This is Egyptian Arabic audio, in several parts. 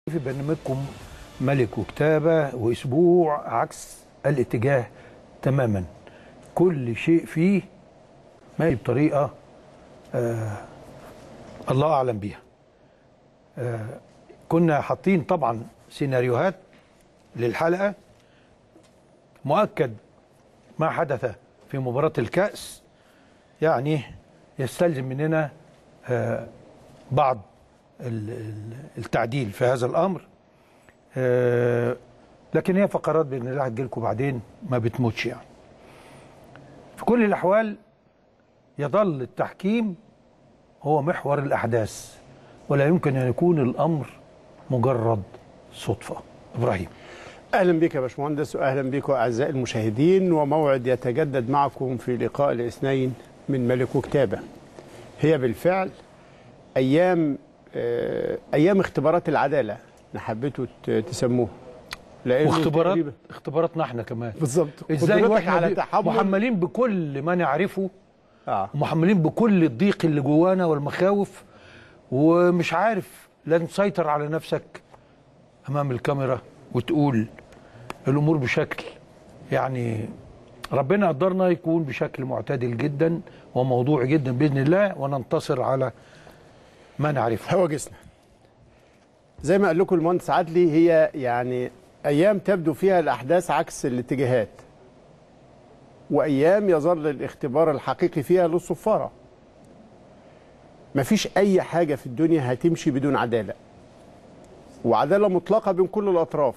في برنامجكم ملك وكتابة وأسبوع عكس الاتجاه تماما كل شيء فيه ماشي بطريقة آه الله أعلم بيها آه كنا حاطين طبعا سيناريوهات للحلقة مؤكد ما حدث في مباراة الكأس يعني يستلزم مننا آه بعض ال- ال- التعديل في هذا الامر آه، لكن هي فقرات باذن الله هتجيلكم بعدين ما بتموتش يعني في كل الاحوال يظل التحكيم هو محور الاحداث ولا يمكن ان يكون الامر مجرد صدفه ابراهيم اهلا بك يا باشمهندس واهلا بكم اعزائي المشاهدين وموعد يتجدد معكم في لقاء الاثنين من ملك وكتابه هي بالفعل ايام آه، ايام اختبارات العداله اللي حبيتوا ت- تسموها لأنه واختبارات تقريباً- اختباراتنا احنا كمان بالظبط ازاي قدرتك واحنا على بي- تحمل محملين بكل ما نعرفه اه ومحملين بكل الضيق اللي جوانا والمخاوف ومش عارف لا تسيطر على نفسك امام الكاميرا وتقول الامور بشكل يعني ربنا قدرنا يكون بشكل معتدل جدا وموضوعي جدا باذن الله وننتصر على ما نعرفه هواجسنا زي ما قال لكم المهندس عدلي هي يعني ايام تبدو فيها الاحداث عكس الاتجاهات وايام يظل الاختبار الحقيقي فيها للصفاره مفيش اي حاجه في الدنيا هتمشي بدون عداله وعداله مطلقه بين كل الاطراف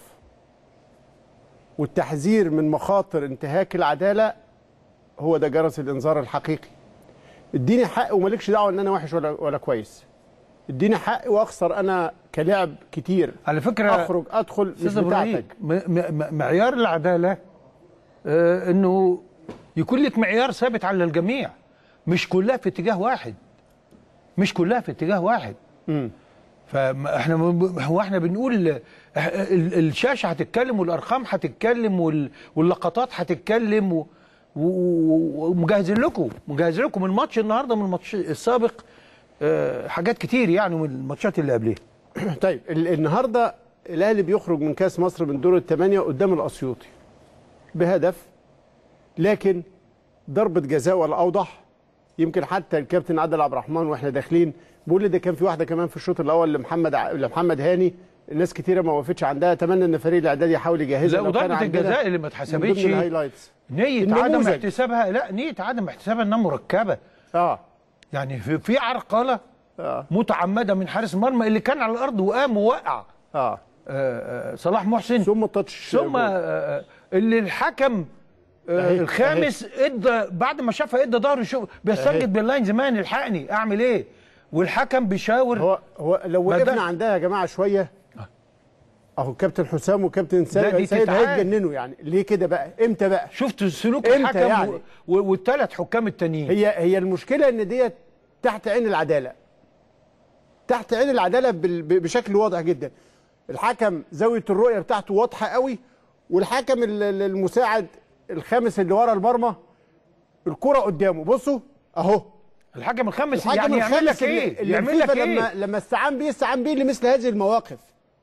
والتحذير من مخاطر انتهاك العداله هو ده جرس الانذار الحقيقي اديني حق ومالكش دعوه ان انا وحش ولا ولا كويس اديني حق واخسر انا كلاعب كتير على فكره اخرج ادخل مش استاذ ابراهيم بتاعتك م- م- معيار العداله آه انه يكون لك معيار ثابت على الجميع مش كلها في اتجاه واحد مش كلها في اتجاه واحد مم. فاحنا م- هو احنا بنقول ال- ال- الشاشه هتتكلم والارقام هتتكلم وال- واللقطات هتتكلم و- و- ومجهزين لكم مجهزين لكم الماتش النهارده من الماتش السابق آه، حاجات كتير يعني من الماتشات اللي قبلها طيب ال- النهارده الاهلي بيخرج من كاس مصر من دور الثمانيه قدام الاسيوطي بهدف لكن ضربه جزاء ولا اوضح يمكن حتى الكابتن عادل عبد الرحمن واحنا داخلين بيقول لي ده كان في واحده كمان في الشوط الاول لمحمد ع- لمحمد هاني الناس كتيره ما وقفتش عندها اتمنى ان فريق الاعداد يحاول يجهزها لا لو كان وضربه عندنا الجزاء اللي ما من اتحسبتش ضمن الهايلايتس نية النموذج. عدم احتسابها لا نية عدم احتسابها انها مركبة اه يعني في, في عرقلة اه متعمدة من حارس المرمى اللي كان على الأرض وقام ووقع اه آه، آه، صلاح محسن ثم تاتش ثم آه، اللي الحكم آه، أهي، الخامس ادى بعد ما شافها ادى ظهره شوف بيسجد باللاين زمان الحقني اعمل ايه والحكم بيشاور هو هو لو ما ده- وقفنا عندها يا جماعه شويه اهو كابتن حسام وكابتن لا، سيد دي سيد تتعاد. هيتجننوا يعني ليه كده بقى امتى بقى شفت سلوك إمتى الحكم يعني؟ و- و- والثلاث حكام التانيين هي هي المشكله ان ديت تحت عين العداله تحت عين العداله بال- ب- بشكل واضح جدا الحكم زاويه الرؤيه بتاعته واضحه قوي والحكم ال- ال- المساعد الخامس اللي ورا المرمى الكره قدامه بصوا اهو الحكم الخامس الحكم يعني يعمل الخامس لك اللي- ايه اللي يعمل لك الفيفا ايه لما لما استعان بيه استعان بيه لمثل هذه المواقف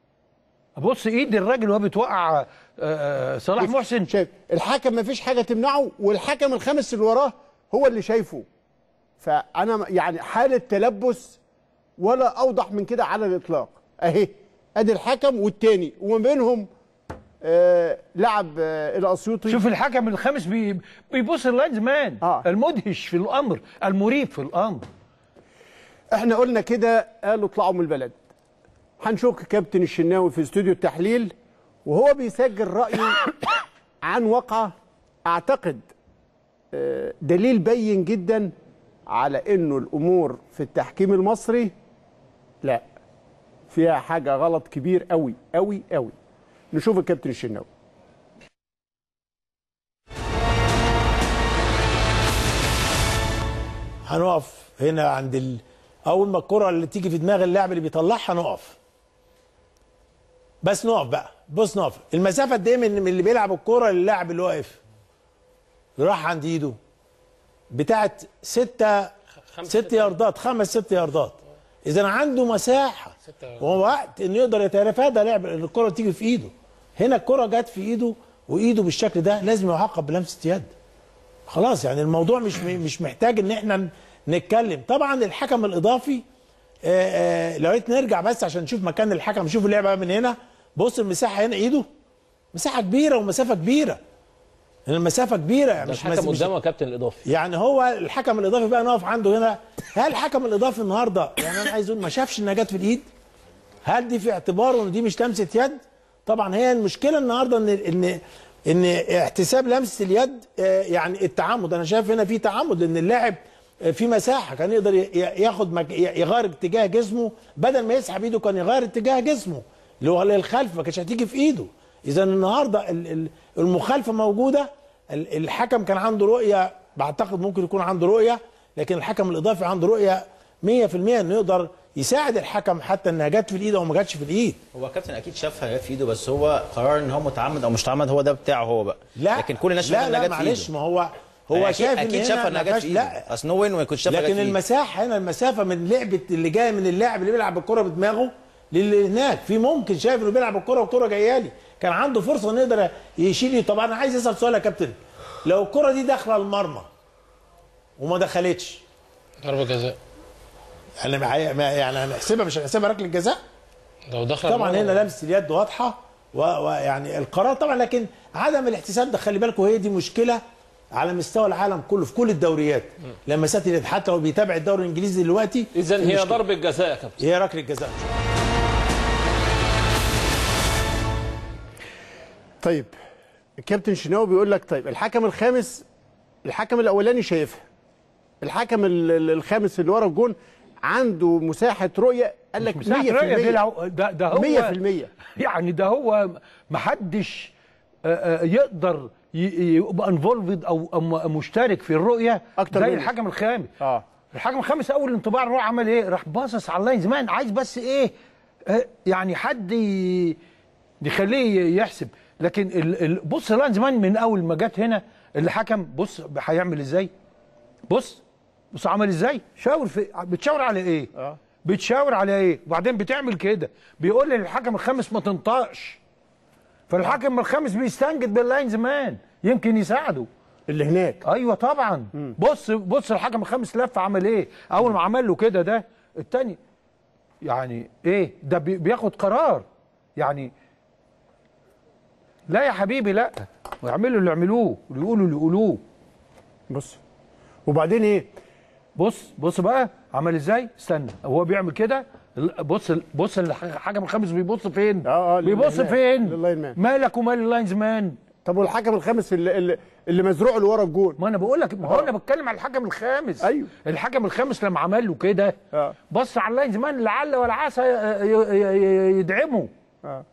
بص ايد الراجل وهو بتوقع آه، آه، صلاح محسن شايف الحكم ما فيش حاجه تمنعه والحكم الخامس اللي وراه هو اللي شايفه فانا يعني حاله تلبس ولا اوضح من كده على الاطلاق اهي ادي الحكم والتاني وما بينهم آه لاعب آه الاسيوطي شوف الحكم الخامس بي بيبص اللاين زمان آه. المدهش في الامر المريب في الامر احنا قلنا كده قالوا اطلعوا من البلد هنشوف كابتن الشناوي في استوديو التحليل وهو بيسجل رايه عن واقعه اعتقد آه، دليل بين جدا على انه الامور في التحكيم المصري لا فيها حاجه غلط كبير قوي قوي قوي نشوف الكابتن الشناوي هنقف هنا عند ال... اول ما الكره اللي تيجي في دماغ اللاعب اللي بيطلعها نقف بس نقف بقى بص نقف المسافه قد ايه من من اللي بيلعب الكره للاعب اللي واقف راح عند ايده بتاعت ستة ست ياردات خمس ست ياردات اذا عنده مساحه ووقت انه يقدر يتفادى لعب ان الكره تيجي في ايده هنا الكره جت في ايده وايده بالشكل ده لازم يعاقب بلمسه يد خلاص يعني الموضوع مش مش محتاج ان احنا نتكلم طبعا الحكم الاضافي آه، آه، لو ريت نرجع بس عشان نشوف مكان الحكم نشوف اللعبه من هنا بص المساحه هنا ايده مساحه كبيره ومسافه كبيره المسافه كبيره يعني ده مش الحكم مش- قدامه يا كابتن الاضافي يعني هو الحكم الاضافي بقى نقف عنده هنا هل الحكم الاضافي النهارده يعني انا عايز اقول ما شافش انها جت في الايد هل دي في اعتباره ان دي مش لمسه يد طبعا هي المشكله النهارده ان ان ان احتساب لمسه اليد آه، يعني التعمد انا شايف هنا في تعمد لان اللاعب آه، في مساحه كان يقدر ي- ي- ياخد مك... ي- يغير اتجاه جسمه بدل ما يسحب ايده كان يغير اتجاه جسمه اللي هو للخلف ما كانتش هتيجي في ايده اذا النهارده ال- ال- المخالفه موجوده ال- الحكم كان عنده رؤيه بعتقد ممكن يكون عنده رؤيه لكن الحكم الاضافي عنده رؤيه 100% انه يقدر يساعد الحكم حتى انها جت في الايد او ما جاتش في الايد هو كابتن اكيد شافها جت في ايده بس هو قرار ان هو متعمد او مش متعمد هو ده بتاعه هو بقى لا لكن كل الناس لا شافت انها لا جت في معلش ايده ما هو هو أكيد- شايف ان اكيد هنا شافها ما انها جت فيهاش- في لا ايده اصل نو وين ما يكونش شافها جت لكن في ايده المساحه هنا المسافه من لعبه اللي جايه من اللاعب اللي بيلعب الكره بدماغه للي هناك في ممكن شايف انه بيلعب الكره والكره جايه لي كان عنده فرصه انه يقدر يشيل طب انا عايز اسال سؤال يا كابتن لو الكره دي داخله المرمى وما دخلتش ضربة جزاء يعني ما- ما- يعني هنحسبها مش هنحسبها ركله جزاء لو دخل طبعا المرمى- هنا لمسه اليد واضحه و- ويعني القرار طبعا لكن عدم الاحتساب ده خلي بالكم هي دي مشكله على مستوى العالم كله في كل الدوريات لمسات اليد حتى لو بيتابع الدوري الانجليزي دلوقتي اذا في هي مشكلة. ضربه جزاء يا كابتن هي ركله جزاء طيب الكابتن شناوي بيقول لك طيب الحكم الخامس الحكم الاولاني شايفها الحكم ال- ال- الخامس اللي ورا الجون عنده مساحه رؤيه قال لك 100% مساحة رؤية دي لو- ده, ده هو 100% يعني ده هو محدش آه، آه، يقدر ي- يبقى انفولفد او أو م- مشترك في الرؤيه أكتر زي منه. الحكم الخامس اه الحكم الخامس اول انطباع راح عمل ايه؟ راح باصص على اللاين زمان عايز بس ايه؟ آه، يعني حد ي- يخليه يحسب لكن ال- ال- بص اللاين زمان من اول ما جت هنا الحكم بص هيعمل ازاي؟ بص بص عمل ازاي؟ شاور في بتشاور على ايه؟ اه بتشاور على ايه وبعدين بتعمل كده بيقول للحكم الخامس ما تنطقش فالحكم الخامس بيستنجد باللاين زمان يمكن يساعده اللي هناك ايوه طبعا بص بص الحكم الخامس لف عمل ايه اول ما عمل له كده ده التاني يعني ايه ده بي- بياخد قرار يعني لا يا حبيبي لا ويعملوا اللي يعملوه ويقولوا اللي يقولوه بص وبعدين ايه بص بص بقى عمل ازاي استنى هو بيعمل كده ال- بص ال- بص الحكم الخامس بيبص فين آه، آه، بيبص لللاين- فين لللاين مان. مالك ومال اللاينز مان طب والحكم الخامس اللي اللي, اللي مزروع اللي ورا الجون ما انا بقول لك ما هو انا بتكلم على الحكم الخامس أيوه. الحكم الخامس لما عمل له كده آه. بص على اللاينز مان لعل ولا عسى ي- ي- ي- يدعمه آه.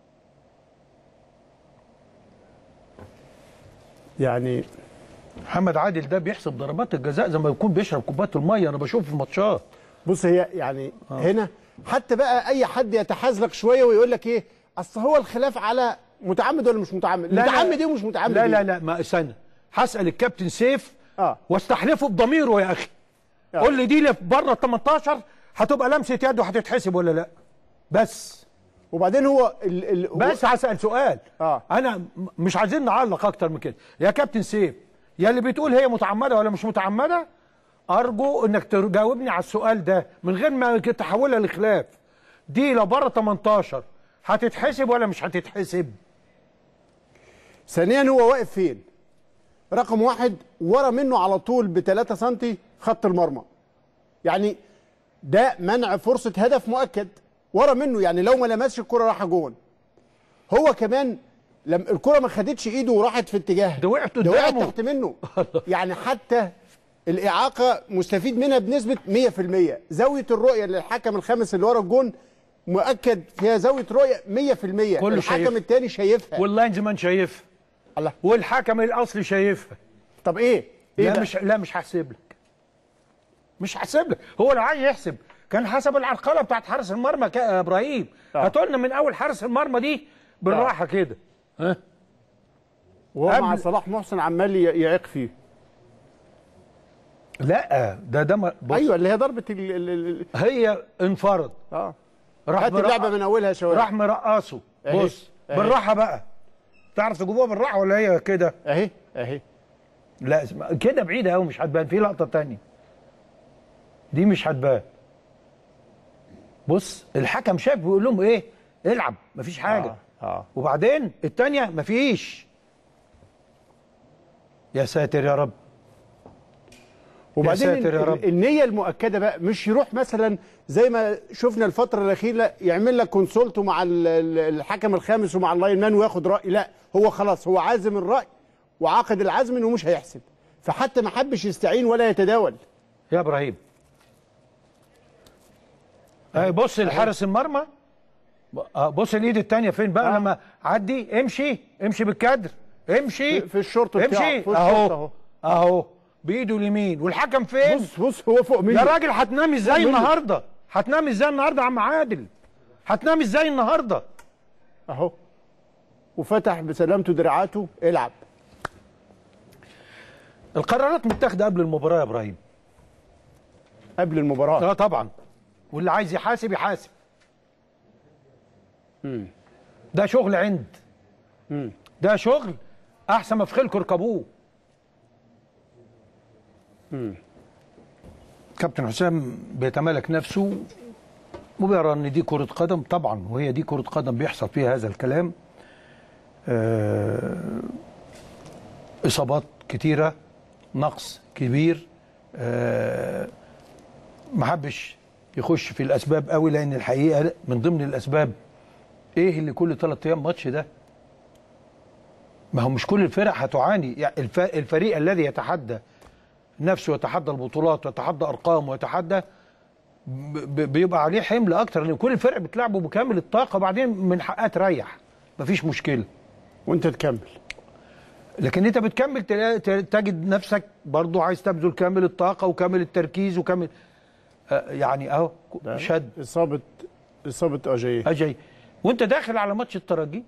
يعني محمد عادل ده بيحسب ضربات الجزاء زي ما يكون بيشرب كوبايه الميه انا بشوفه في الماتشات بص هي يعني هنا حتى بقى اي حد يتحازلق شويه ويقول لك ايه اصل هو الخلاف على متعمد ولا مش متعمد لا، لا. متعمد ايه ومش متعمد لا إيه؟ لا لا ما استنى هسال الكابتن سيف اه واستحلفه بضميره يا اخي آه. قول لي دي اللي بره ال 18 هتبقى لمسه يد وهتتحسب ولا لا بس وبعدين هو ال ال بس هسال سؤال آه. انا م- مش عايزين نعلق اكتر من كده يا كابتن سيف يا اللي بتقول هي متعمده ولا مش متعمده ارجو انك تجاوبني على السؤال ده من غير ما تحولها لخلاف دي لو بره 18 هتتحسب ولا مش هتتحسب ثانيا هو واقف فين رقم واحد ورا منه على طول ب 3 سم خط المرمى يعني ده منع فرصه هدف مؤكد ورا منه يعني لو ما لمسش الكره راح جون هو كمان لما الكره ما خدتش ايده وراحت في اتجاه ده وقعت ده وقعت قدامه. تحت منه يعني حتى الاعاقه مستفيد منها بنسبه 100% زاويه الرؤيه للحكم الخامس اللي ورا الجون مؤكد فيها زاويه رؤيه 100% كله الحكم شايفها. الثاني شايفها واللاين زمان شايفها الله والحكم الاصلي شايفها طب ايه؟ ايه لا بقى؟ مش لا مش هحسب لك مش هحسب لك هو لو عايز يحسب كان حسب العرقله بتاعت حارس المرمى كا- يا ابراهيم آه. هاتوا لنا من اول حارس المرمى دي بالراحه كده ها وهو مع قبل- صلاح محسن عمال ي- يعيق فيه لا ده ده ما- بص ايوه اللي هي ضربه ال... ال... ال... هي انفرد اه راح هات مرقص- اللعبه من اولها يا شوارع راح مرقصه أهي. بص أهي. بالراحه بقى تعرف تجيبوها بالراحه ولا هي كده اهي اهي لا اسمع كده بعيده قوي مش هتبان في لقطه تانية دي مش هتبان بص الحكم شاف بيقول لهم ايه العب مفيش حاجه اه اه وبعدين التانية مفيش يا ساتر يا رب وبعدين ساتر يا ال- رب. النيه المؤكده بقى مش يروح مثلا زي ما شفنا الفتره الاخيره يعمل لك كونسولته مع ال- ال- الحكم الخامس ومع اللاين مان وياخد راي لا هو خلاص هو عازم الراي وعاقد العزم انه مش هيحسب فحتى ما حبش يستعين ولا يتداول يا ابراهيم اهي بص الحارس المرمى ب- آه، بص الايد التانية فين بقى آه. لما عدي امشي امشي بالكدر امشي في- في الشورت بتاعه، امشي في الشورت اهو أهو. اهو بايده اليمين والحكم فين بص بص هو فوق منه يا راجل هتنام ازاي منه. النهارده هتنام ازاي النهارده يا عم عادل هتنام ازاي النهارده اهو وفتح بسلامته دراعاته العب القرارات متاخده قبل المباراه يا ابراهيم قبل المباراه اه طبعا واللي عايز يحاسب يحاسب ده شغل عند ده شغل احسن ما في خيلكم اركبوه كابتن حسام بيتمالك نفسه وبيرى ان دي كرة قدم طبعا وهي دي كرة قدم بيحصل فيها هذا الكلام آه اصابات كتيرة نقص كبير آه ما حبش يخش في الاسباب قوي لان الحقيقه من ضمن الاسباب ايه اللي كل ثلاث ايام ماتش ده ما هو مش كل الفرق هتعاني يعني الف- الفريق الذي يتحدى نفسه ويتحدى البطولات ويتحدى ارقام ويتحدى ب- ب- بيبقى عليه حمل اكتر لان كل الفرق بتلعبه بكامل الطاقه وبعدين من حقها تريح مفيش مشكله وانت تكمل لكن انت بتكمل تلا- ت- تجد نفسك برضو عايز تبذل كامل الطاقه وكامل التركيز وكامل آه، يعني اهو شد اصابه اصابه اجاييه اجي وانت داخل على ماتش الترجي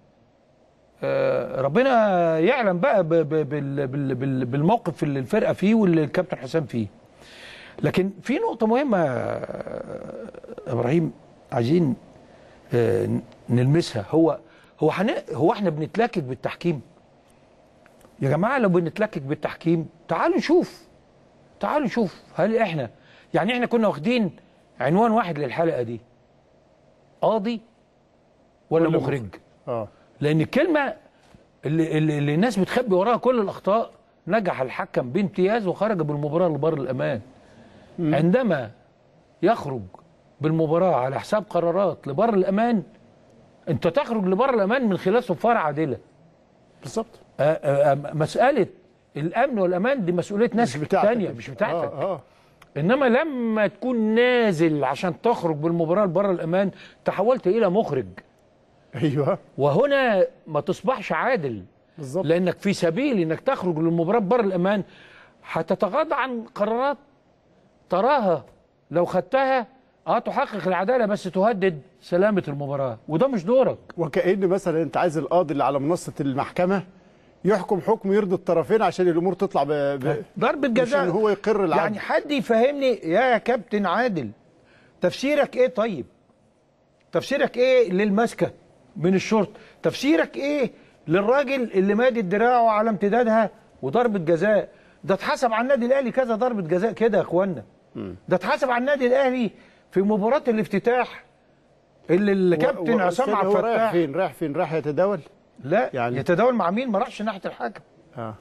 آه، ربنا يعلم بقى ب- ب- بال- بال- بال- بالموقف اللي الفرقه فيه واللي الكابتن حسام فيه لكن في نقطه مهمه آه، ابراهيم عايزين آه، نلمسها هو هو حن... هو احنا بنتلكك بالتحكيم يا جماعه لو بنتلكك بالتحكيم تعالوا نشوف تعالوا نشوف هل احنا يعني احنا كنا واخدين عنوان واحد للحلقه دي قاضي ولا, ولا مخرج اه لان الكلمه اللي, اللي, اللي الناس بتخبي وراها كل الاخطاء نجح الحكم بامتياز وخرج بالمباراه لبر الامان عندما يخرج بالمباراه على حساب قرارات لبر الامان انت تخرج لبر الامان من خلال صفاره عادله بالظبط آه، آه، آه، مساله الامن والامان دي مسؤوليه ناس مش بتاعتك تانية انت. مش بتاعتك اه اه انما لما تكون نازل عشان تخرج بالمباراه لبر الامان تحولت الى مخرج ايوه وهنا ما تصبحش عادل بالظبط لانك في سبيل انك تخرج للمباراه بر الامان هتتغاضى عن قرارات تراها لو خدتها اه تحقق العداله بس تهدد سلامه المباراه وده مش دورك وكأن مثلا انت عايز القاضي اللي على منصه المحكمه يحكم حكم يرضي الطرفين عشان الامور تطلع ب... ب... ضربه مش جزاء ان هو يقر العدل يعني حد يفهمني يا كابتن عادل تفسيرك ايه طيب تفسيرك ايه للمسكه من الشرط تفسيرك ايه للراجل اللي مادد دراعه على امتدادها وضربه جزاء ده اتحسب على النادي الاهلي كذا ضربه جزاء كده يا اخوانا ده اتحسب على النادي الاهلي في مباراه الافتتاح اللي الكابتن و- عصام واستنى، عبد هو رايح الفتاح فين رايح فين رايح يتداول لا يعني- يعني يتداول مع مين ما راحش ناحيه الحكم اه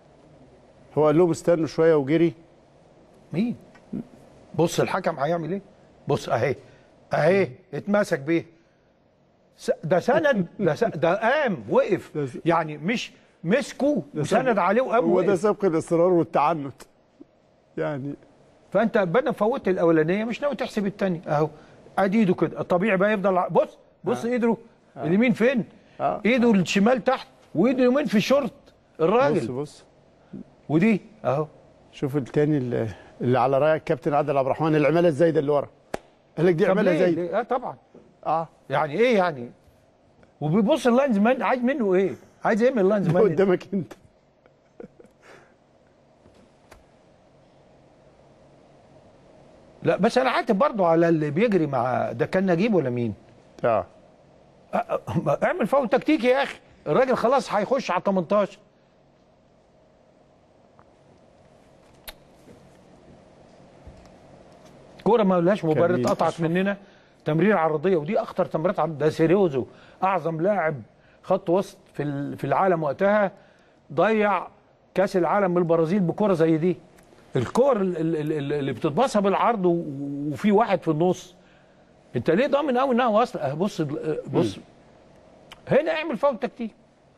هو قال لهم استنوا شويه وجري مين بص الحكم هيعمل ايه بص اهي اهي اتمسك بيه س- ده سند ده, س... ده قام وقف ده س- يعني مش مسكه وسند عليه وقام هو ده وقف سبق الاصرار والتعنت يعني فانت بدل فوت الاولانيه مش ناوي تحسب الثانيه اهو ادي ايده كده الطبيعي بقى يفضل ع- بص بص ايده اليمين فين آه. ايده الشمال تحت وايده اليمين في الشورت بص الراجل بص ودي اهو شوف التاني اللي, اللي على رايك كابتن عادل عبد الرحمن العماله الزايده اللي ورا قال لك دي طب عماله ليه؟ زايده ليه؟ اه طبعا اه يعني ايه يعني وبيبص اللاينز مان عايز منه ايه عايز ايه من اللاينز ده مان قدامك انت لا بس انا عاتب برضه على اللي بيجري مع ده كان نجيب ولا مين اه أ- أ- اعمل فاول تكتيكي يا اخي الراجل خلاص هيخش على 18 كوره ما لهاش مبرر كمين اتقطعت أشرف. مننا تمرير عرضيه ودي اخطر تمريرات عرضيه ده سيريوزو اعظم لاعب خط وسط في ال- في العالم وقتها ضيع كاس العالم من البرازيل بكره زي دي الكور ال- ال- ال- اللي بتتباصها بالعرض و- وفي واحد في النص انت ليه ضامن قوي انها واصله اه بص بص هنا اعمل فاول تكتيك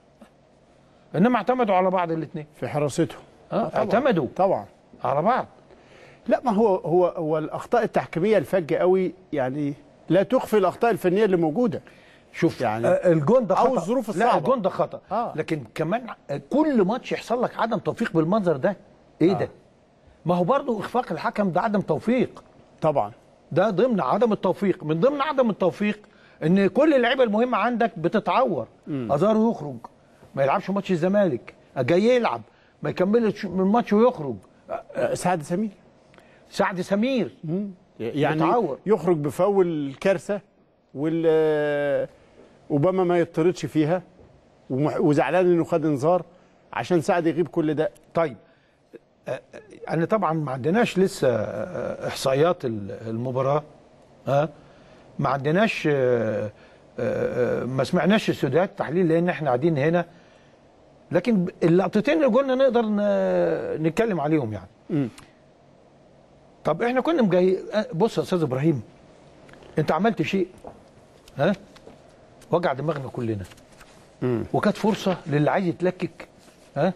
انما اعتمدوا على بعض الاثنين في حراسته اه اعتمدوا طبعا على بعض لا ما هو هو هو الاخطاء التحكيميه الفجه قوي يعني لا تخفي الاخطاء الفنيه اللي موجوده شوف يعني يعني آه الجون ده أو خطا الظروف لا الصعبة. الجون ده خطا آه. لكن كمان آه، كل ماتش يحصل لك عدم توفيق بالمنظر ده ايه ده ما هو برضو اخفاق الحكم ده عدم توفيق طبعا ده ضمن عدم التوفيق من ضمن عدم التوفيق ان كل اللعيبه المهمه عندك بتتعور ازارو يخرج ما يلعبش ماتش الزمالك جاي يلعب ما يكملش من الماتش ويخرج آه، سعد سمير سعد سمير يعني متعور. يخرج بفول كارثه وال آه، اوباما ما يطردش فيها ومح- وزعلان انه خد انذار عشان سعد يغيب كل ده طيب آه، آه، انا طبعا ما عندناش لسه آه، احصائيات ال- المباراه ها ما عندناش آه، آه، آه، ما سمعناش استوديوهات تحليل لان احنا قاعدين هنا لكن اللقطتين اللي قلنا نقدر ن- نتكلم عليهم يعني طب احنا كنا مجاي آه، بص يا استاذ ابراهيم انت عملت شيء ها وجع دماغنا كلنا وكانت فرصه للي عايز يتلكك ها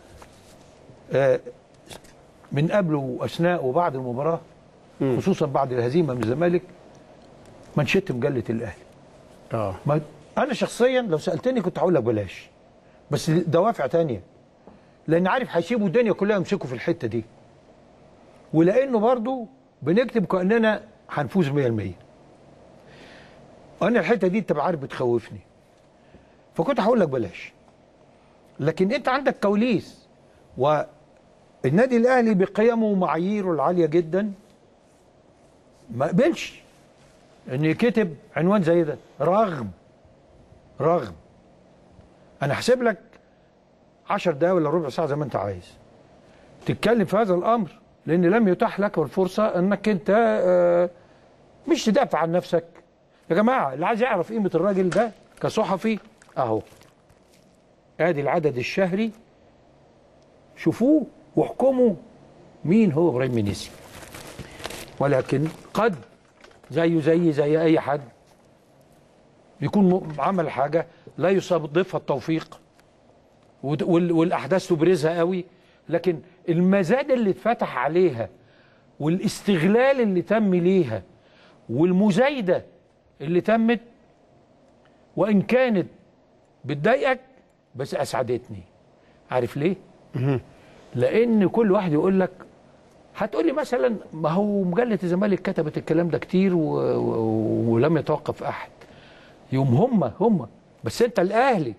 آه، من قبل واثناء وبعد المباراه خصوصا بعد الهزيمه من الزمالك منشط مجله الاهلي اه ما انا شخصيا لو سالتني كنت هقول لك بلاش بس دوافع تانية لان عارف هيسيبوا الدنيا كلها يمسكوا في الحته دي ولانه برضو بنكتب كاننا هنفوز 100% انا الحته دي انت عارف بتخوفني فكنت هقول لك بلاش لكن انت عندك كواليس والنادي الاهلي بقيمه ومعاييره العاليه جدا ما قبلش ان يكتب عنوان زي ده رغم رغم انا هحسب لك 10 دقايق ولا ربع ساعه زي ما انت عايز تتكلم في هذا الامر لان لم يتاح لك الفرصه انك انت آه، مش تدافع عن نفسك يا جماعه اللي عايز يعرف قيمه الراجل ده كصحفي اهو ادي العدد الشهري شوفوه واحكموا مين هو ابراهيم منيسي ولكن قد زيه زي زي اي حد يكون م- عمل حاجه لا يصادفها التوفيق ود- وال- والاحداث تبرزها قوي لكن المزاد اللي اتفتح عليها والاستغلال اللي تم ليها والمزايده اللي تمت وان كانت بتضايقك بس اسعدتني عارف ليه لان كل واحد يقول لك هتقول لي مثلا ما هو مجله الزمالك كتبت الكلام ده كتير و... و... ولم يتوقف احد يوم هم هم بس انت الاهلي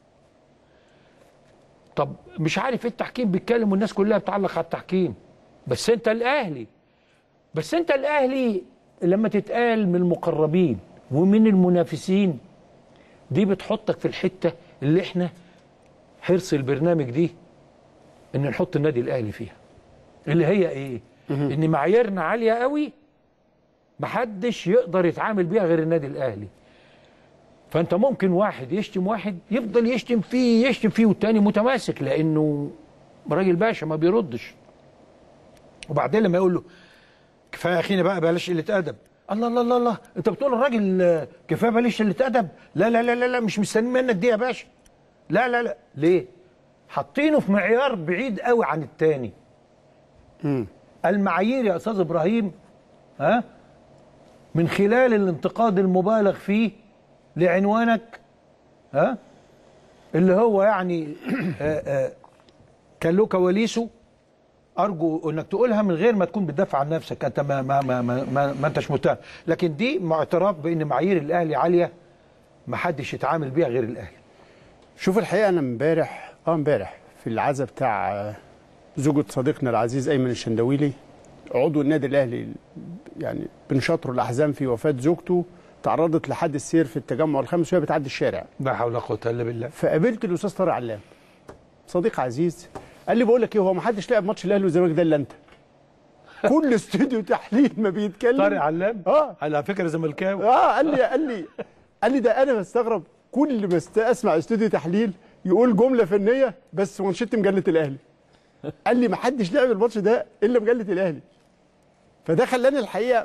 طب مش عارف ايه التحكيم بيتكلم والناس كلها بتعلق على التحكيم بس انت الاهلي بس انت الاهلي لما تتقال من المقربين ومن المنافسين دي بتحطك في الحته اللي احنا حرص البرنامج دي ان نحط النادي الاهلي فيها اللي هي ايه ان معاييرنا عاليه قوي محدش يقدر يتعامل بيها غير النادي الاهلي فانت ممكن واحد يشتم واحد يفضل يشتم فيه يشتم فيه والتاني متماسك لانه راجل باشا ما بيردش وبعدين لما يقول له كفايه يا اخينا بقى بلاش قله ادب الله الله الله الله انت بتقول الراجل آه، كفايه بلاش قله ادب لا لا لا لا, لا مش مستني منك دي يا باشا لا لا لا ليه حاطينه في معيار بعيد قوي عن التاني المعايير يا استاذ ابراهيم ها من خلال الانتقاد المبالغ فيه لعنوانك ها اللي هو يعني آه، آه، كان له كواليسه ارجو انك تقولها من غير ما تكون بتدافع عن نفسك انت ما ما ما ما, ما, ما انتش متهم لكن دي معترف بان معايير الاهلي عاليه ما حدش يتعامل بيها غير الاهلي شوف الحقيقه انا امبارح اه امبارح في العزا بتاع آه، زوجة صديقنا العزيز ايمن الشندويلي عضو النادي الاهلي يعني بن شطر الاحزان في وفاه زوجته تعرضت لحادث سير في التجمع الخامس وهي بتعدي الشارع لا حول ولا قوه الا بالله فقابلت الاستاذ طارق علام صديق عزيز قال لي بقول لك ايه هو ما حدش لعب ماتش الاهلي والزمالك ده الا انت كل استوديو تحليل ما بيتكلم طارق علام اه على فكره زملكاوي اه قال لي قال لي قال لي ده انا بستغرب كل ما است- اسمع استوديو تحليل يقول جمله فنيه بس منشط مجله الاهلي قال لي ما حدش لعب الماتش ده الا مجله الاهلي فده خلاني الحقيقه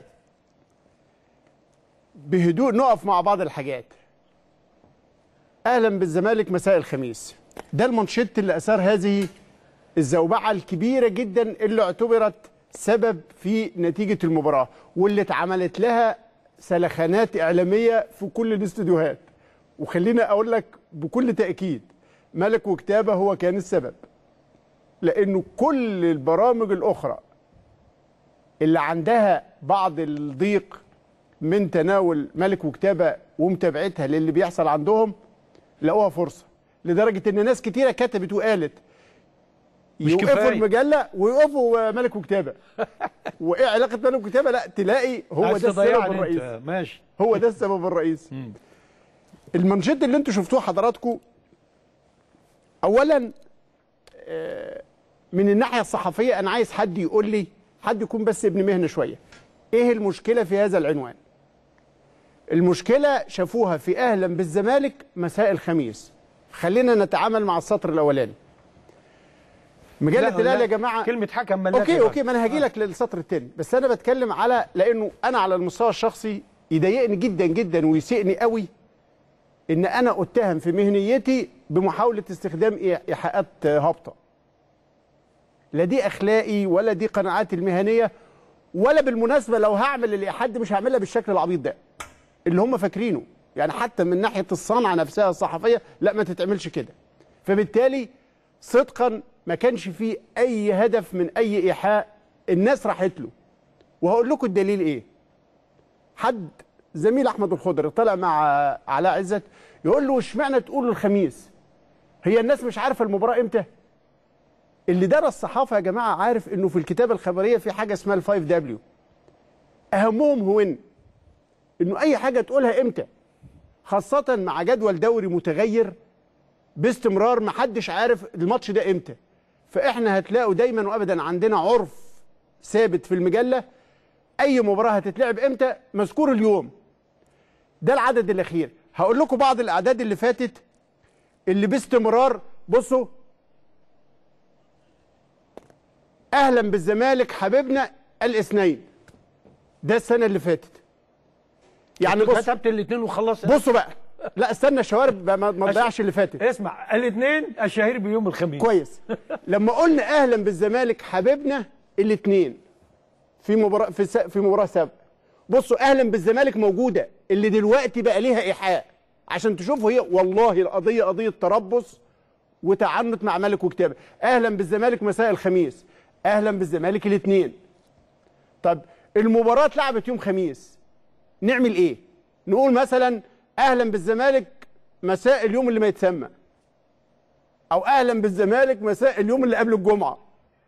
بهدوء نقف مع بعض الحاجات اهلا بالزمالك مساء الخميس ده المانشيت اللي اثار هذه الزوبعه الكبيره جدا اللي اعتبرت سبب في نتيجه المباراه واللي اتعملت لها سلخانات اعلاميه في كل الاستوديوهات وخلينا اقول لك بكل تاكيد ملك وكتابه هو كان السبب لانه كل البرامج الاخرى اللي عندها بعض الضيق من تناول ملك وكتابه ومتابعتها للي بيحصل عندهم لقوها فرصه لدرجه ان ناس كتيره كتبت وقالت مش يوقفوا كفاية. المجله ويوقفوا ملك وكتابه وايه علاقه ملك وكتابه لا تلاقي هو عايز ده السبب تضيعني الرئيسي انت ماشي هو ده السبب الرئيسي المانشيت اللي انتوا شفتوه حضراتكم اولا آه، من الناحيه الصحفيه انا عايز حد يقول لي حد يكون بس ابن مهنه شويه ايه المشكله في هذا العنوان المشكله شافوها في اهلا بالزمالك مساء الخميس خلينا نتعامل مع السطر الاولاني مجله لا، الاهلي لا، يا جماعه كلمه حكم ملاك اوكي اوكي ما انا هاجي لك للسطر الثاني بس انا بتكلم على لانه انا على المستوى الشخصي يضايقني جدا جدا ويسيئني قوي ان انا اتهم في مهنيتي بمحاوله استخدام إي- ايحاءات هابطه لا دي اخلاقي ولا دي قناعاتي المهنيه ولا بالمناسبه لو هعمل الايحاءات دي مش هعملها بالشكل العبيط ده اللي هم فاكرينه يعني حتى من ناحيه الصنعه نفسها الصحفيه لا ما تتعملش كده فبالتالي صدقا ما كانش فيه اي هدف من اي ايحاء الناس راحت له وهقول لكم الدليل ايه حد زميل احمد الخضر طلع مع علاء عزت يقول له اشمعنى تقولوا الخميس هي الناس مش عارفه المباراه امتى اللي درس صحافه يا جماعه عارف انه في الكتابه الخبريه في حاجه اسمها الفايف دبليو اهمهم هو ان انه اي حاجه تقولها امتى خاصه مع جدول دوري متغير باستمرار محدش عارف الماتش ده امتى فاحنا هتلاقوا دايما وابدا عندنا عرف ثابت في المجله اي مباراه هتتلعب امتى مذكور اليوم ده العدد الاخير هقول لكم بعض الاعداد اللي فاتت اللي باستمرار بصوا اهلا بالزمالك حبيبنا الاثنين ده السنه اللي فاتت يعني بص كتبت الاثنين وخلصت بصوا بقى لا استنى الشوارب ما ما تضيعش اللي فاتت اسمع الاثنين الشهير بيوم الخميس كويس لما قلنا اهلا بالزمالك حبيبنا الاثنين في مباراه في س- في مباراه سابقه بصوا اهلا بالزمالك موجوده اللي دلوقتي بقى ليها ايحاء عشان تشوفوا هي والله القضيه قضيه تربص وتعنت مع ملك وكتابه اهلا بالزمالك مساء الخميس اهلا بالزمالك الاثنين طب المباراه اتلعبت يوم خميس نعمل ايه نقول مثلا اهلا بالزمالك مساء اليوم اللي ما يتسمى او اهلا بالزمالك مساء اليوم اللي قبل الجمعه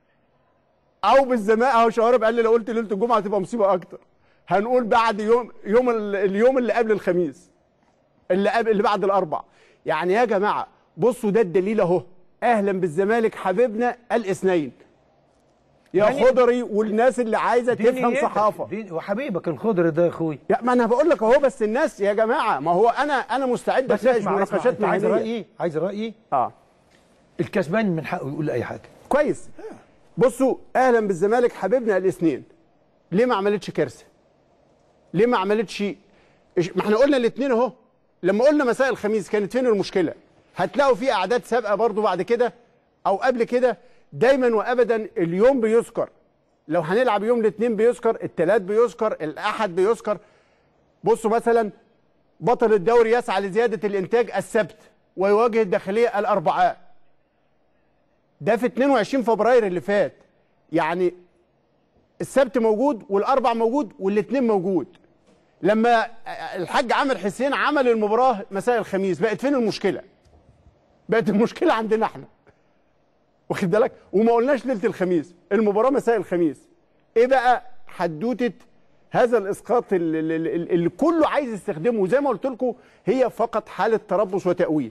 او بالزمالك اهو شوارب قال لي لو قلت ليله الجمعه تبقى مصيبه اكتر هنقول بعد يوم يوم ال- اليوم اللي قبل الخميس اللي قبل اللي بعد الاربع يعني يا جماعه بصوا ده الدليل اهو اهلا بالزمالك حبيبنا الاثنين يا يعني- خضري والناس اللي عايزه دي تفهم نيتك. صحافه دي وحبيبك الخضر ده يا اخوي يا ما انا بقول لك اهو بس الناس يا جماعه ما هو انا انا مستعد بس اتناقش اسمع اسمع مناقشات انت عايز مهنية. رايي عايز رايي اه الكسبان من حقه يقول اي حاجه كويس بصوا اهلا بالزمالك حبيبنا الاثنين ليه ما عملتش كارثه ليه ما عملتش إيش- ما احنا قلنا الاثنين اهو لما قلنا مساء الخميس كانت فين المشكله هتلاقوا في اعداد سابقه برضو بعد كده او قبل كده دايما وابدا اليوم بيذكر لو هنلعب يوم الاثنين بيذكر الثلاث بيذكر الاحد بيذكر بصوا مثلا بطل الدوري يسعى لزياده الانتاج السبت ويواجه الداخليه الاربعاء ده في 22 فبراير اللي فات يعني السبت موجود والاربع موجود والاثنين موجود لما الحاج عامر حسين عمل المباراه مساء الخميس بقت فين المشكله بقت المشكله عندنا احنا واخد بالك وما قلناش ليله الخميس المباراه مساء الخميس ايه بقى حدوته هذا الاسقاط اللي, اللي, اللي كله عايز يستخدمه وزي ما قلت لكم هي فقط حاله تربص وتاويل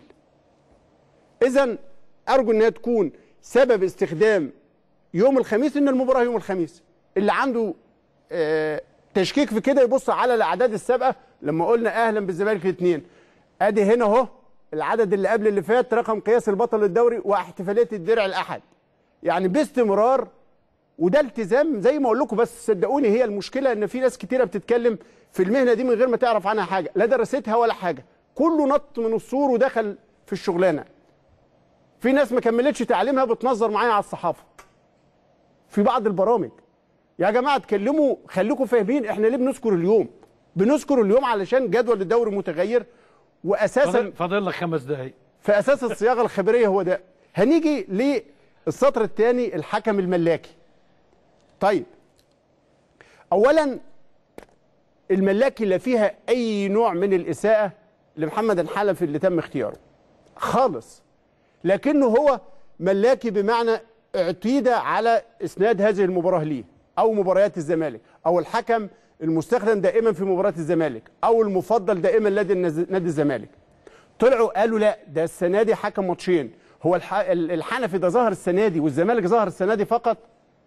اذا ارجو انها تكون سبب استخدام يوم الخميس ان المباراه يوم الخميس اللي عنده آه تشكيك في كده يبص على الاعداد السابقه لما قلنا اهلا بالزمالك الاثنين ادي هنا اهو العدد اللي قبل اللي فات رقم قياس البطل الدوري واحتفاليه الدرع الاحد يعني باستمرار وده التزام زي ما اقول لكم بس صدقوني هي المشكله ان في ناس كتيره بتتكلم في المهنه دي من غير ما تعرف عنها حاجه لا درستها ولا حاجه كله نط من السور ودخل في الشغلانه في ناس ما كملتش تعليمها بتنظر معايا على الصحافه في بعض البرامج يا جماعه اتكلموا خليكم فاهمين احنا ليه بنذكر اليوم بنذكر اليوم علشان جدول الدوري متغير واساسا فاضل, فاضل لك خمس دقايق في اساس الصياغه الخبريه هو ده هنيجي للسطر الثاني الحكم الملاكي طيب اولا الملاكي لا فيها اي نوع من الاساءه لمحمد الحلفي اللي تم اختياره خالص لكنه هو ملاكي بمعنى اعتيد على اسناد هذه المباراه ليه او مباريات الزمالك او الحكم المستخدم دائما في مباراه الزمالك او المفضل دائما لدى نادي الزمالك طلعوا قالوا لا ده السنه دي حكم ماتشين هو الح... الحنفي ده ظهر السنه دي والزمالك ظهر السنه دي فقط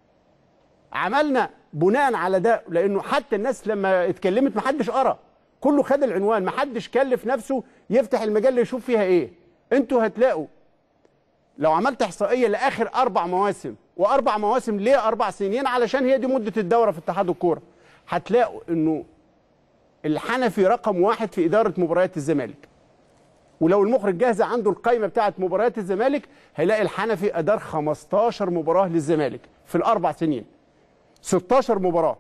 عملنا بناء على ده لانه حتى الناس لما اتكلمت ما حدش قرا كله خد العنوان ما حدش كلف نفسه يفتح المجله يشوف فيها ايه انتوا هتلاقوا لو عملت احصائيه لاخر اربع مواسم واربع مواسم ليه اربع سنين علشان هي دي مده الدوره في اتحاد الكوره هتلاقوا انه الحنفي رقم واحد في اداره مباريات الزمالك ولو المخرج جاهزه عنده القائمه بتاعه مباريات الزمالك هيلاقي الحنفي ادار 15 مباراه للزمالك في الاربع سنين 16 مباراه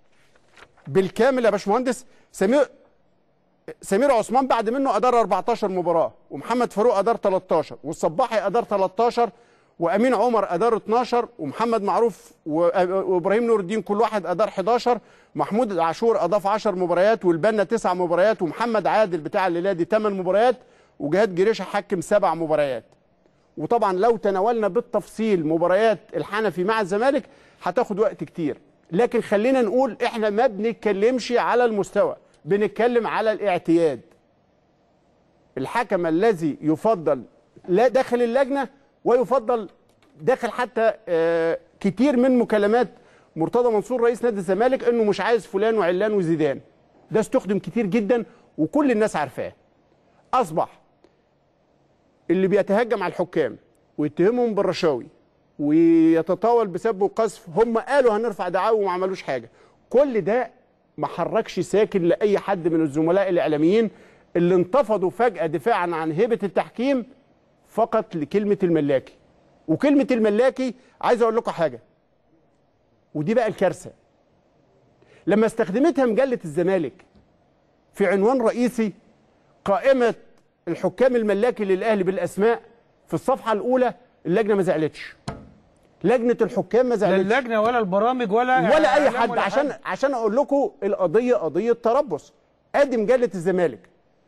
بالكامل يا باشمهندس سمير سمير عثمان بعد منه ادار 14 مباراه ومحمد فاروق ادار 13 والصباحي ادار 13 وامين عمر ادار 12 ومحمد معروف وابراهيم نور الدين كل واحد ادار 11 محمود عاشور اضاف 10 مباريات والبنا 9 مباريات ومحمد عادل بتاع الليلادي 8 مباريات وجهاد جريشه حكم 7 مباريات وطبعا لو تناولنا بالتفصيل مباريات الحنفي مع الزمالك هتاخد وقت كتير لكن خلينا نقول احنا ما بنتكلمش على المستوى بنتكلم على الاعتياد الحكم الذي يفضل لا داخل اللجنه ويفضل داخل حتى آه كتير من مكالمات مرتضى منصور رئيس نادي الزمالك انه مش عايز فلان وعلان وزيدان ده استخدم كتير جدا وكل الناس عارفاه اصبح اللي بيتهجم على الحكام ويتهمهم بالرشاوي ويتطاول بسب وقذف هم قالوا هنرفع دعاوى وما عملوش حاجه كل ده ما حركش ساكن لاي حد من الزملاء الاعلاميين اللي انتفضوا فجاه دفاعا عن هيبه التحكيم فقط لكلمه الملاكي وكلمه الملاكي عايز اقول لكم حاجه ودي بقى الكارثه لما استخدمتها مجله الزمالك في عنوان رئيسي قائمه الحكام الملاكي للاهلي بالاسماء في الصفحه الاولى اللجنه ما زعلتش لجنه الحكام ما لا زعلتش اللجنه ولا البرامج ولا ولا اي إعلام حد ولا عشان عشان اقول لكم القضيه قضيه تربص ادي مجله الزمالك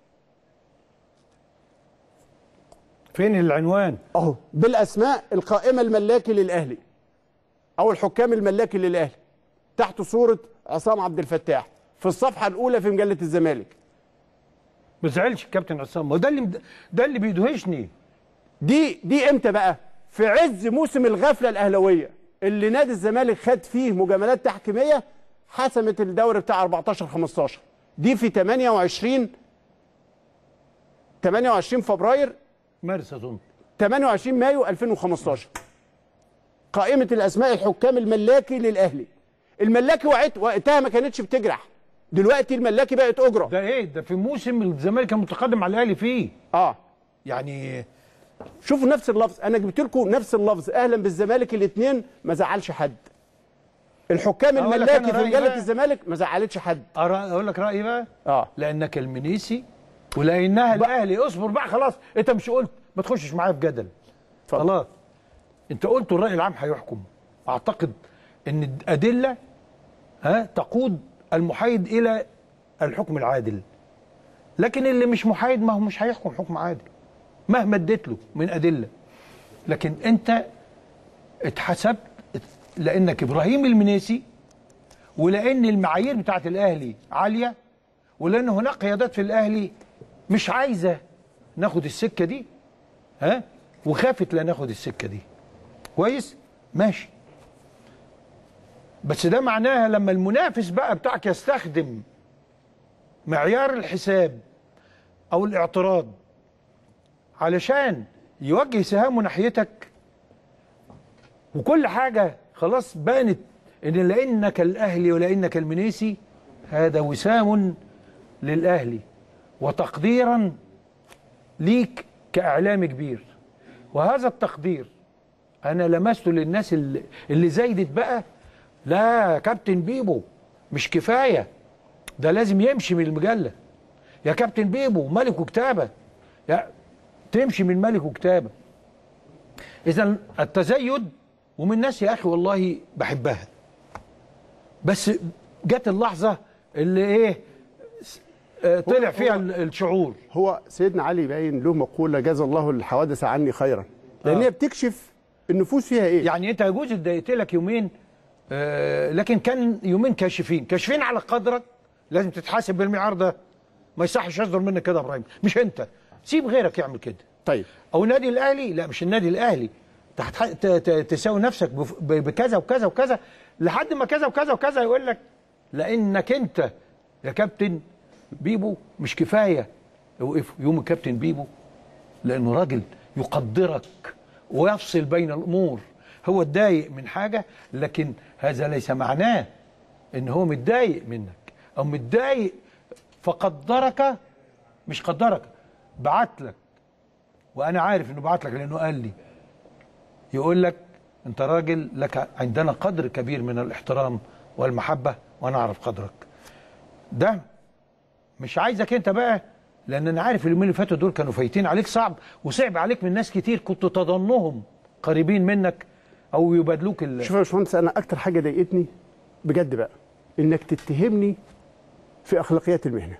فين العنوان اهو بالاسماء القائمه الملاكي للاهلي او الحكام الملاكي للاهلي تحت صوره عصام عبد الفتاح في الصفحه الاولى في مجله الزمالك ما زعلش الكابتن عصام ما هو ده اللي ده اللي بيدهشني دي دي امتى بقى في عز موسم الغفله الاهلاويه اللي نادي الزمالك خد فيه مجاملات تحكيميه حسمت الدوري بتاع 14 15 دي في 28 28 فبراير مارس اظن 28 مايو 2015 قائمة الأسماء الحكام الملاكي للأهلي الملاكي وقت وقتها ما كانتش بتجرح دلوقتي الملاكي بقت أجرة ده ايه ده في موسم الزمالك كان متقدم على الاهلي فيه اه يعني شوفوا نفس اللفظ أنا جبت لكم نفس اللفظ أهلا بالزمالك الاثنين ما زعلش حد الحكام أقول لك الملاكي أنا في رأيي مجلة بقى. الزمالك ما زعلتش حد أرا- اقول لك رايي بقى اه لانك المنيسي ولانها الاهلي اصبر بقى خلاص انت مش قلت ما تخشش معايا في جدل اتفضل. خلاص انت قلت الراي العام هيحكم اعتقد ان الادله ها تقود المحايد الى الحكم العادل لكن اللي مش محايد ما هو مش هيحكم حكم عادل مهما اديت له من ادله لكن انت اتحسبت لانك ابراهيم المنيسي ولان المعايير بتاعت الاهلي عاليه ولان هناك قيادات في الاهلي مش عايزه ناخد السكه دي ها وخافت لا ناخد السكه دي كويس ماشي بس ده معناها لما المنافس بقى بتاعك يستخدم معيار الحساب او الاعتراض علشان يوجه سهامه ناحيتك وكل حاجه خلاص بانت ان لانك الاهلي ولانك المنيسي هذا وسام للاهلي وتقديرا ليك كاعلام كبير وهذا التقدير انا لمسته للناس اللي, اللي زايدت بقى لا كابتن بيبو مش كفايه ده لازم يمشي من المجله يا كابتن بيبو ملك وكتابه يا تمشي من ملك وكتابه اذا التزايد ومن ناس يا اخي والله بحبها بس جت اللحظه اللي ايه آه، طلع فيها ال- الشعور هو سيدنا علي باين له مقوله جزا الله الحوادث عني خيرا لان آه. هي بتكشف النفوس فيها ايه يعني انت يجوز اتضايقت لك يومين آه لكن كان يومين كاشفين كاشفين على قدرك لازم تتحاسب بالمعيار ده ما يصحش يصدر منك كده يا ابراهيم مش انت سيب غيرك يعمل كده طيب او النادي الاهلي لا مش النادي الاهلي انت هتح- ت- ت- تساوي نفسك بف- ب- بكذا وكذا وكذا لحد ما كذا وكذا وكذا يقول لك لانك انت يا كابتن بيبو مش كفايه وقف يوم الكابتن بيبو لانه راجل يقدرك ويفصل بين الامور هو اتضايق من حاجه لكن هذا ليس معناه ان هو متضايق منك او متضايق فقدرك مش قدرك بعت لك وانا عارف انه بعت لك لانه قال لي يقول لك انت راجل لك عندنا قدر كبير من الاحترام والمحبه وانا اعرف قدرك ده مش عايزك انت بقى لان انا عارف اليومين اللي فاتوا دول كانوا فايتين عليك صعب وصعب عليك من ناس كتير كنت تظنهم قريبين منك او يبادلوك ال... شوف يا باشمهندس انا اكتر حاجه ضايقتني بجد بقى انك تتهمني في اخلاقيات المهنه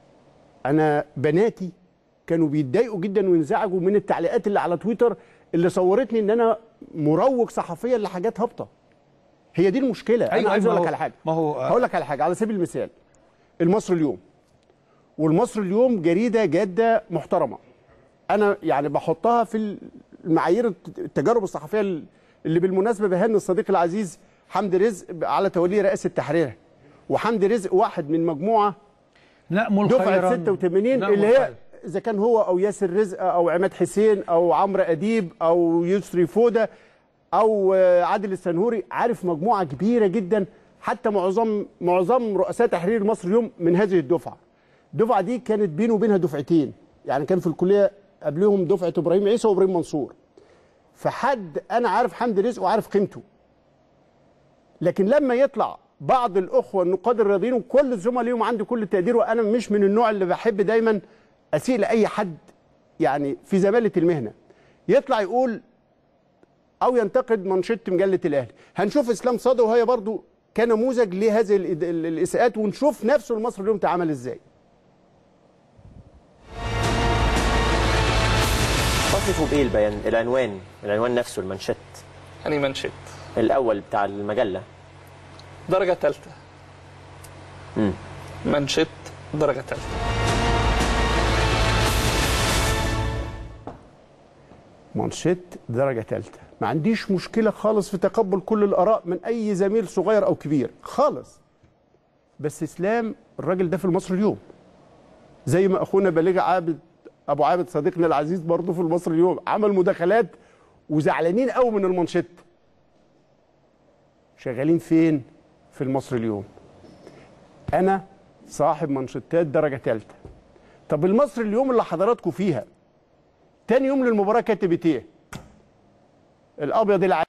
انا بناتي كانوا بيتضايقوا جدا وينزعجوا من التعليقات اللي على تويتر اللي صورتني ان انا مروج صحفيا لحاجات هابطه هي دي المشكله انا أيوة، عايز أيوة، اقول ما لك هو- على حاجه ما هو- هقول لك على حاجه على سبيل المثال المصري اليوم والمصري اليوم جريده جاده محترمه انا يعني بحطها في المعايير التجارب الصحفيه اللي بالمناسبه بهني الصديق العزيز حمدي رزق على توليه رئاسه تحريرها وحمدي رزق واحد من مجموعه نأمل دفعه خيرا 86 نأمل اللي هي خيرا. اذا كان هو او ياسر رزق او عماد حسين او عمرو اديب او يسري فوده او آه، عادل السنهوري عارف مجموعه كبيره جدا حتى معظم معظم رؤساء تحرير مصر اليوم من هذه الدفعه الدفعه دي كانت بينه وبينها دفعتين يعني كان في الكليه قبلهم دفعه ابراهيم عيسى وابراهيم منصور فحد انا عارف حمدي رزق وعارف قيمته لكن لما يطلع بعض الاخوه النقاد الرياضيين وكل الزملاء ليهم عندي كل التقدير وانا مش من النوع اللي بحب دايما اسيء لاي حد يعني في زماله المهنه يطلع يقول او ينتقد منشط مجله الاهلي هنشوف اسلام صادق وهي برضو كنموذج لهذه الإد- ال- الاساءات ونشوف نفسه المصري اليوم تعامل ازاي تصفوا بايه البيان العنوان العنوان نفسه المنشط يعني منشد الاول بتاع المجله درجة ثالثة مم. منشد درجة ثالثة منشط درجه ثالثه ما عنديش مشكله خالص في تقبل كل الاراء من اي زميل صغير او كبير خالص بس اسلام الراجل ده في المصري اليوم زي ما اخونا بليغ عابد ابو عابد صديقنا العزيز برضه في المصري اليوم عمل مداخلات وزعلانين قوي من المنشط شغالين فين في المصري اليوم انا صاحب منشطات درجه ثالثه طب المصري اليوم اللي حضراتكم فيها تاني يوم للمباراه كاتبت ايه الابيض الع...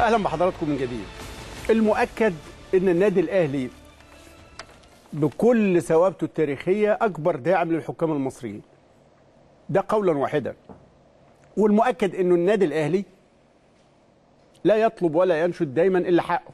واهلا بحضراتكم من جديد المؤكد ان النادي الاهلي بكل ثوابته التاريخيه اكبر داعم للحكام المصريين ده قولا واحدا والمؤكد انه النادي الاهلي لا يطلب ولا ينشد دايما الا حقه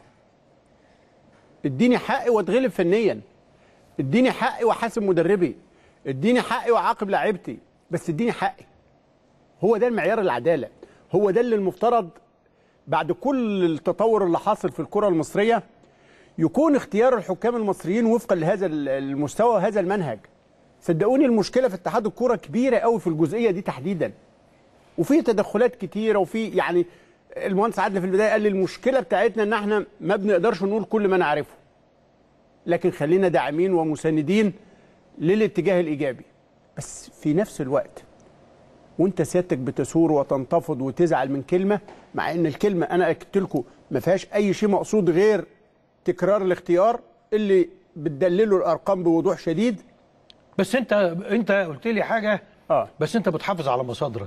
اديني حقي واتغلب فنيا اديني حقي واحاسب مدربي اديني حقي واعاقب لاعيبتي بس اديني حقي هو ده المعيار العداله هو ده اللي المفترض بعد كل التطور اللي حاصل في الكره المصريه يكون اختيار الحكام المصريين وفقا لهذا المستوى وهذا المنهج صدقوني المشكله في اتحاد الكوره كبيره قوي في الجزئيه دي تحديدا وفي تدخلات كتيره وفي يعني المهندس عادل في البدايه قال لي المشكله بتاعتنا ان احنا ما بنقدرش نقول كل ما نعرفه لكن خلينا داعمين ومساندين للاتجاه الايجابي بس في نفس الوقت وانت سيادتك بتثور وتنتفض وتزعل من كلمه مع ان الكلمه انا اكدت لكم ما فيهاش اي شيء مقصود غير تكرار الاختيار اللي بتدلله الارقام بوضوح شديد بس انت انت قلت لي حاجه اه بس انت بتحافظ على مصادرك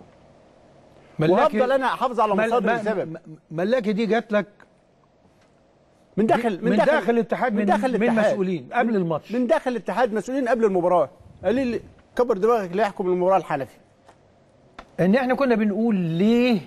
وهفضل انا احافظ على مل- مصادر ما- لسبب ما- ملاكي دي جات لك من داخل من داخل الاتحاد من, داخل من الاتحاد. مسؤولين قبل الماتش من داخل الاتحاد مسؤولين قبل المباراه قال لي كبر دماغك لا يحكم المباراه الحنفي ان احنا كنا بنقول ليه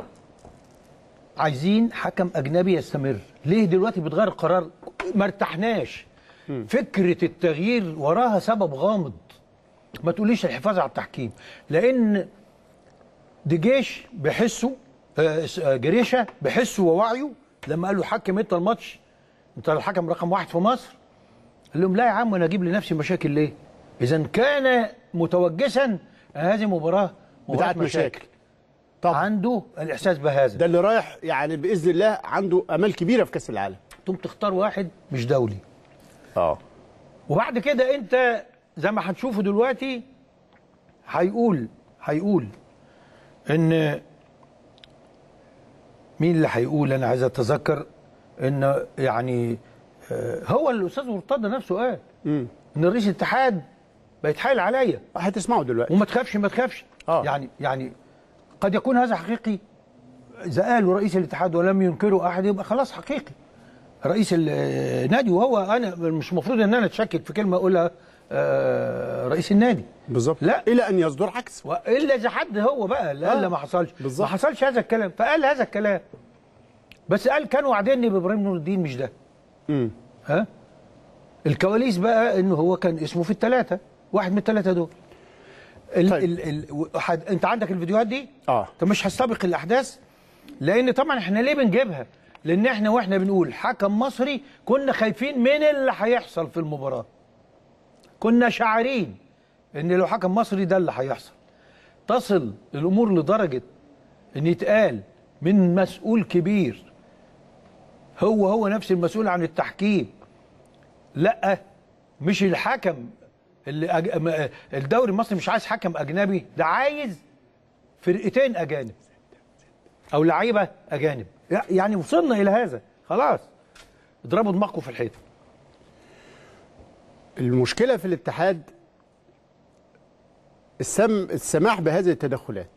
عايزين حكم اجنبي يستمر ليه دلوقتي بتغير القرار ما ارتحناش فكره التغيير وراها سبب غامض ما تقوليش الحفاظ على التحكيم لان دي جيش بحسه آه، س- آه، جريشه بحسه ووعيه لما قال له حكم انت الماتش انت الحكم رقم واحد في مصر قال لهم لا يا عم انا اجيب لنفسي مشاكل ليه اذا كان متوجسا هذه مباراه مباراة بتاعت مشاكل طبعا عنده الاحساس بهذا ده اللي رايح يعني باذن الله عنده امال كبيره في كاس العالم تقوم تختار واحد مش دولي اه وبعد كده انت زي ما هنشوفه دلوقتي هيقول هيقول ان مين اللي هيقول انا عايز اتذكر ان يعني آه، هو الاستاذ مرتضى نفسه قال ان رئيس الاتحاد بيتحايل عليا هتسمعوا دلوقتي وما تخافش ما تخافش آه. يعني يعني قد يكون هذا حقيقي اذا قاله رئيس الاتحاد ولم ينكره احد يبقى خلاص حقيقي رئيس النادي وهو انا مش المفروض ان انا اتشكك في كلمه اقولها آه، رئيس النادي بالظبط لا. الى ان يصدر عكس والا اذا حد هو بقى اللي قال آه، لا ما حصلش بالظبط. ما حصلش هذا الكلام فقال هذا الكلام بس قال كانوا وعدني بابراهيم نور الدين مش ده امم ها الكواليس بقى انه هو كان اسمه في الثلاثه واحد من الثلاثه دول ال طيب. ال ال حد انت عندك الفيديوهات دي اه طب مش هستبق الاحداث لان طبعا احنا ليه بنجيبها لان احنا واحنا بنقول حكم مصري كنا خايفين من اللي هيحصل في المباراه كنا شاعرين ان لو حكم مصري ده اللي هيحصل تصل الامور لدرجه ان يتقال من مسؤول كبير هو هو نفس المسؤول عن التحكيم لا مش الحكم اللي أج... م- الدوري المصري مش عايز حكم اجنبي ده عايز فرقتين اجانب او لعيبه اجانب يعني وصلنا الى هذا خلاص اضربوا دماغكم في الحيط المشكله في الاتحاد السم السماح بهذه التدخلات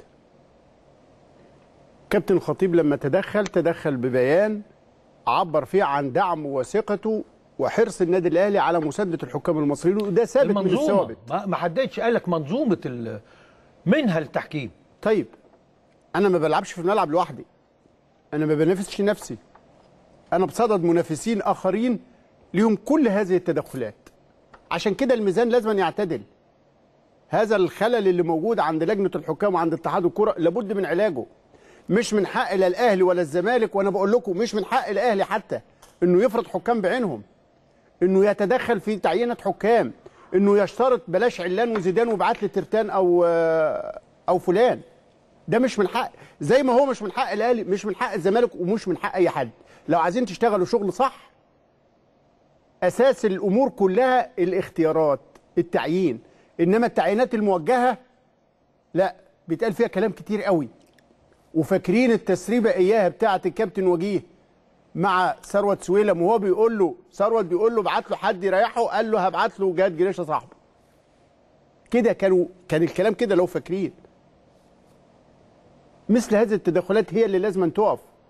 كابتن الخطيب لما تدخل تدخل ببيان عبر فيه عن دعم وثقته وحرص النادي الاهلي على مسانده الحكام المصريين وده ثابت من المنظومه الثوابت ما ما حددش قال لك منظومه ال... منها التحكيم طيب انا ما بلعبش في الملعب لوحدي انا ما بنافسش نفسي انا بصدد منافسين اخرين ليهم كل هذه التدخلات عشان كده الميزان لازم يعتدل هذا الخلل اللي موجود عند لجنه الحكام وعند اتحاد الكره لابد من علاجه مش من حق لا الاهلي ولا الزمالك وانا بقول لكم مش من حق الاهلي حتى انه يفرض حكام بعينهم انه يتدخل في تعيينه حكام انه يشترط بلاش علان وزيدان وابعت لي ترتان او او فلان ده مش من حق زي ما هو مش من حق الاهلي مش من حق الزمالك ومش من حق اي حد لو عايزين تشتغلوا شغل صح اساس الامور كلها الاختيارات التعيين انما التعيينات الموجهه لا بيتقال فيها كلام كتير قوي وفاكرين التسريبه اياها بتاعه الكابتن وجيه مع ثروت سويلم وهو بيقول له ثروت بيقول له ابعت له حد يريحه قال له هبعت له جهاد جريشه صاحبه كده كانوا كان الكلام كده لو فاكرين مثل هذه التدخلات هي اللي لازم أن تقف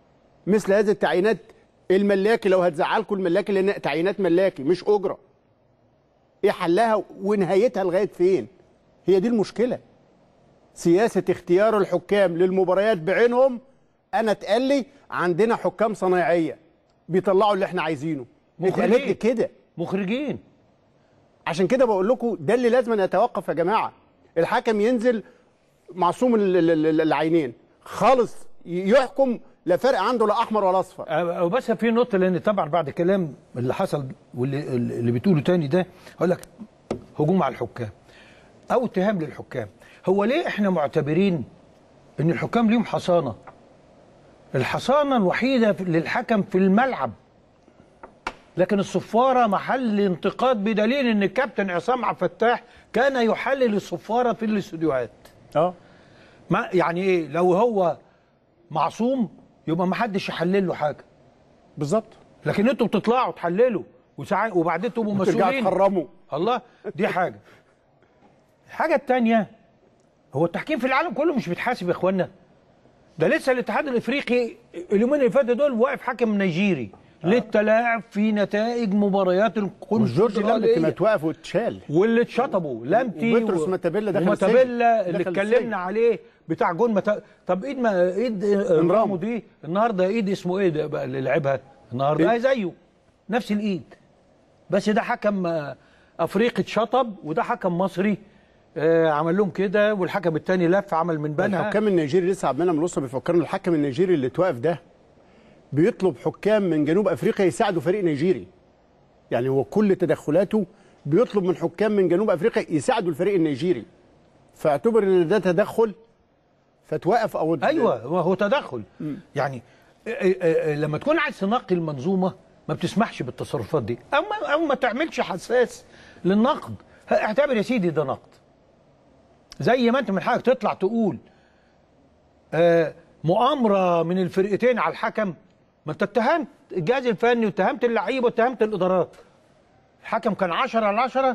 مثل هذه التعيينات الملاكي لو هتزعلكم الملاكي لان تعيينات ملاكي مش اجره ايه حلها ونهايتها لغايه فين هي دي المشكله سياسه اختيار الحكام للمباريات بعينهم انا اتقال لي عندنا حكام صنايعيه بيطلعوا اللي احنا عايزينه اتقالت لي كده مخرجين عشان كده بقول لكم ده اللي لازم يتوقف يا جماعه الحكم ينزل معصوم ال- ال- ال- العينين خالص يحكم لا فرق عنده لا احمر ولا اصفر أه، بس في نقطه لان طبعا بعد كلام اللي حصل واللي اللي بتقوله تاني ده اقول لك هجوم على الحكام او اتهام للحكام هو ليه احنا معتبرين ان الحكام ليهم حصانه الحصانه الوحيده في- للحكم في الملعب لكن الصفاره محل انتقاد بدليل ان الكابتن عصام عبد الفتاح كان يحلل الصفاره في الاستوديوهات اه ما يعني ايه لو هو معصوم يبقى ما حدش يحلل له حاجه بالظبط لكن انتوا بتطلعوا تحللوا وساعات وبعدين تبقوا وترجعوا مسؤولين تحرموا الله دي حاجه الحاجه الثانيه هو التحكيم في العالم كله مش بيتحاسب يا اخوانا ده لسه الاتحاد الافريقي اليومين اللي فاتوا دول واقف حكم نيجيري للتلاعب في نتائج مباريات وجورج لامبت ما الكونفدراليه اتوقف واتشال واللي اتشطبوا لامتي وبطرس ماتابيلا دخل وماتابيلا السجن. اللي دخل اتكلمنا السجن. عليه بتاع جون مت... طب ايد ما ايد رامو دي النهارده ايد اسمه ايه ده بقى اللي لعبها النهارده إيه؟ إيه؟ زيه نفس الايد بس ده حكم آه، افريقي اتشطب وده حكم مصري آه، عمل لهم كده والحكم الثاني لف عمل من بنها الحكام النيجيري لسه عبد المنعم لسه بيفكرنا الحكم النيجيري اللي اتوقف ده بيطلب حكام من جنوب افريقيا يساعدوا فريق نيجيري يعني هو كل تدخلاته بيطلب من حكام من جنوب افريقيا يساعدوا الفريق النيجيري فاعتبر ان ده تدخل فتوقف او ايوه هو هو تدخل يعني آه، آه، آه، لما تكون عايز تنقي المنظومه ما بتسمحش بالتصرفات دي او ما, أو ما تعملش حساس للنقد اعتبر يا سيدي ده نقد زي ما انت من حقك تطلع تقول آه، مؤامره من الفرقتين على الحكم ما انت اتهمت الجهاز الفني واتهمت اللعيبه واتهمت الادارات الحكم كان 10 على 10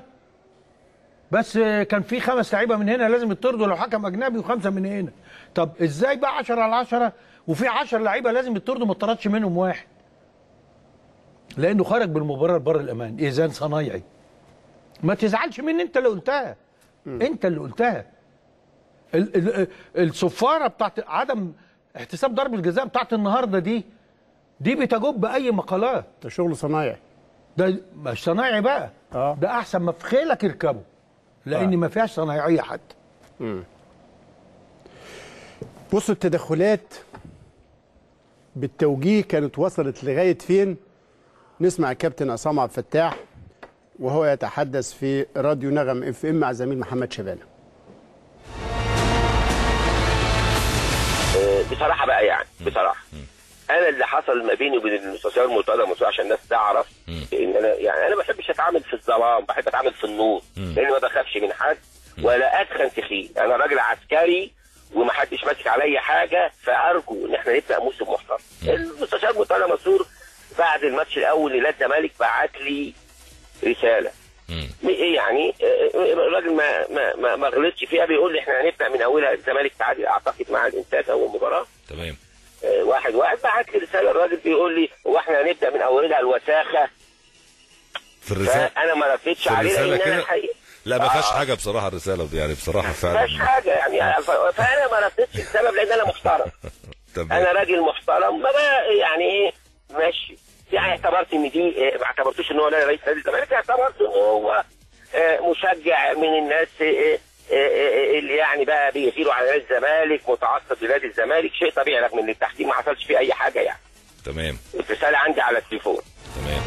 بس آه، كان في خمس لعيبه من هنا لازم يطردوا لو حكم اجنبي وخمسه من هنا طب ازاي بقى 10 على 10 وفي 10 لعيبه لازم يطردوا ما اتطردش منهم واحد لانه خرج بالمباراه لبر الامان اذان صنايعي ما تزعلش مني انت اللي قلتها انت اللي قلتها ال- ال- الصفاره بتاعت عدم احتساب ضربه الجزاء بتاعت النهارده دي دي بتجب اي مقالات ده شغل صنايعي ده مش صنايعي بقى آه. ده احسن ما في خيلك اركبه لان آه. ما فيهاش صنايعيه حتى بصوا التدخلات بالتوجيه كانت وصلت لغايه فين نسمع الكابتن عصام عبد الفتاح وهو يتحدث في راديو نغم اف ام مع زميل محمد شبانه بصراحه بقى يعني بصراحه انا اللي حصل ما بيني وبين المستشار مرتضى منصور عشان الناس تعرف ان انا يعني انا ما بحبش اتعامل في الظلام بحب اتعامل في النور لان ما بخافش من حد ولا ادخن تخين انا راجل عسكري ومحدش ماسك عليا حاجه فارجو ان احنا نبدا موسم محترم المستشار مرتضى منصور بعد الماتش الاول لنادي الزمالك بعت لي رساله م- إيه يعني آه، آه، الراجل ما ما ما, ما غلطش فيها بيقول لي احنا هنبدا من اولها الزمالك تعادل اعتقد مع الانتاج اول مباراه تمام آه، واحد واحد بعت لي رساله الراجل بيقول لي هو احنا هنبدا من اولها الوساخه في الرساله فانا ما ردتش في عليه الرسالة لان انا كده؟ الحقيقه لا ما فيهاش آه. حاجه بصراحه الرساله دي يعني بصراحه ما فيهاش فعلا حاجه يعني ف- فانا ما ردتش السبب لان انا محترم تمام انا راجل محترم ما بقى يعني ايه ماشي يعني اعتبرت ان دي آه، ما اعتبرتوش ان هو لا رئيس نادي الزمالك اعتبرت ان هو آه، مشجع من الناس آه، آه، آه، اللي يعني بقى بيغيروا على نادي الزمالك متعصب لنادي الزمالك شيء طبيعي رغم ان التحكيم ما حصلش فيه اي حاجه يعني تمام الرساله عندي على التليفون تمام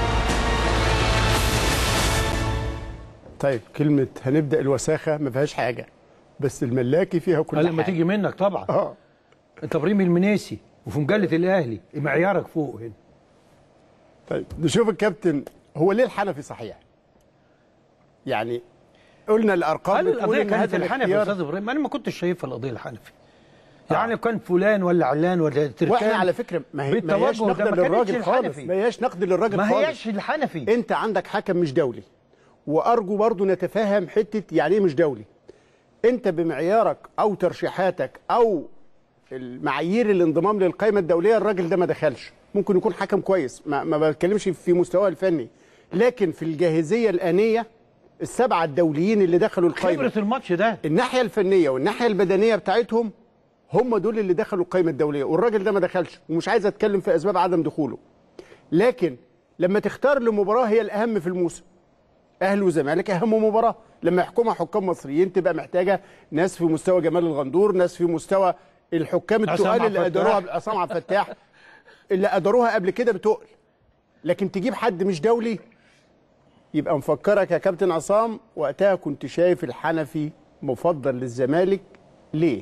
طيب كلمه هنبدا الوساخه ما فيهاش حاجه بس الملاكي فيها كل قال لما حاجه تيجي منك طبعا اه انت ابراهيم المنيسي وفي مجله الاهلي معيارك فوق هنا طيب نشوف الكابتن هو ليه الحنفي صحيح يعني قلنا الارقام هل بتقول القضيه إن كانت هذا الحنفي يا الاختيار- استاذ ابراهيم انا ما كنتش شايفها القضيه الحنفي يعني لو كان فلان ولا علان ولا تركان واحنا على فكره ما هي ما هياش بالتوجه ده نقد ما كانتش للراجل خالص الحنفي. ما هياش نقد للراجل ما خالص هياش الحنفي انت عندك حكم مش دولي وارجو برضو نتفاهم حته يعني ايه مش دولي انت بمعيارك او ترشيحاتك او المعايير الانضمام للقائمه الدوليه الراجل ده ما دخلش ممكن يكون حكم كويس ما, ما بتكلمش في مستواه الفني لكن في الجاهزيه الانيه السبعه الدوليين اللي دخلوا القائمه خبره الماتش ده الناحيه الفنيه والناحيه البدنيه بتاعتهم هم دول اللي دخلوا القائمه الدوليه والراجل ده ما دخلش ومش عايز اتكلم في اسباب عدم دخوله لكن لما تختار لمباراه هي الاهم في الموسم اهلي وزمالك اهم مباراه لما يحكمها حكام مصريين تبقى محتاجه ناس في مستوى جمال الغندور ناس في مستوى الحكام عصام التقال عبد اللي الفتاح. اداروها عصام عبد الفتاح اللي اداروها قبل كده بتقل لكن تجيب حد مش دولي يبقى مفكرك يا كابتن عصام وقتها كنت شايف الحنفي مفضل للزمالك ليه؟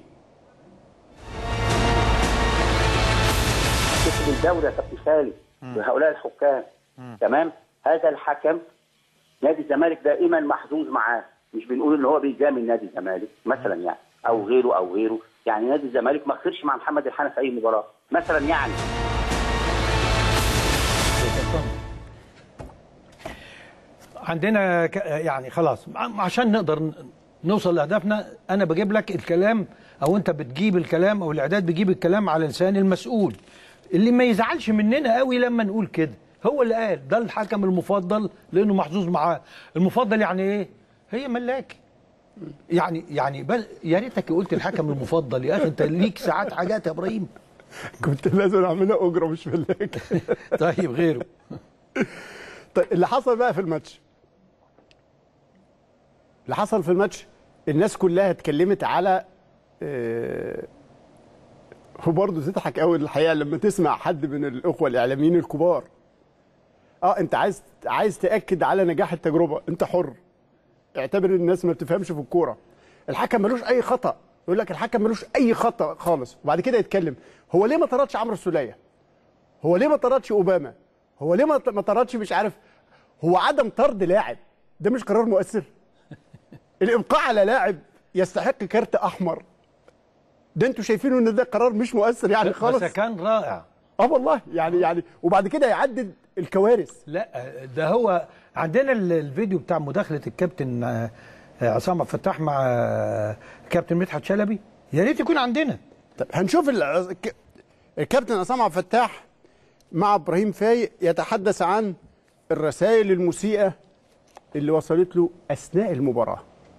كسب الدوري يا كابتن خالد بهؤلاء الحكام تمام هذا الحكم نادي الزمالك دائما محظوظ معاه مش بنقول ان هو بيجامل نادي الزمالك مثلا يعني او غيره او غيره يعني نادي الزمالك ما خسرش مع محمد الحنفي في اي مباراه مثلا يعني عندنا ك- يعني خلاص ع- عشان نقدر ن- نوصل لاهدافنا انا بجيب لك الكلام او انت بتجيب الكلام او الاعداد بيجيب الكلام على لسان المسؤول اللي ما يزعلش مننا قوي لما نقول كده هو اللي قال ده الحكم المفضل لانه محظوظ معاه المفضل يعني ايه هي ملاك يعني يعني بل يا ريتك قلت الحكم المفضل يا اخي انت ليك ساعات حاجات يا ابراهيم كنت لازم اعملها اجره مش ملاك طيب غيره طيب اللي حصل بقى في الماتش اللي حصل في الماتش الناس كلها اتكلمت على آه، وبرضه تضحك قوي الحقيقه لما تسمع حد من الاخوه الاعلاميين الكبار اه انت عايز عايز تاكد على نجاح التجربه انت حر اعتبر الناس ما بتفهمش في الكوره الحكم ملوش اي خطا يقول لك الحكم ملوش اي خطا خالص وبعد كده يتكلم هو ليه ما طردش عمرو السوليه هو ليه ما طردش اوباما هو ليه ما ما طردش مش عارف هو عدم طرد لاعب ده مش قرار مؤثر الابقاء على لاعب يستحق كارت احمر ده انتوا شايفينه ان ده قرار مش مؤثر يعني خالص بس كان رائع اه والله يعني يعني وبعد كده يعدد الكوارث لا ده هو عندنا ال- الفيديو بتاع مداخله الكابتن آه، عصام عبد الفتاح مع آه، كابتن مدحت شلبي يا ريت يكون عندنا طب هنشوف ال- الك- الكابتن عصام عبد الفتاح مع ابراهيم فايق يتحدث عن الرسائل المسيئه اللي وصلت له اثناء المباراه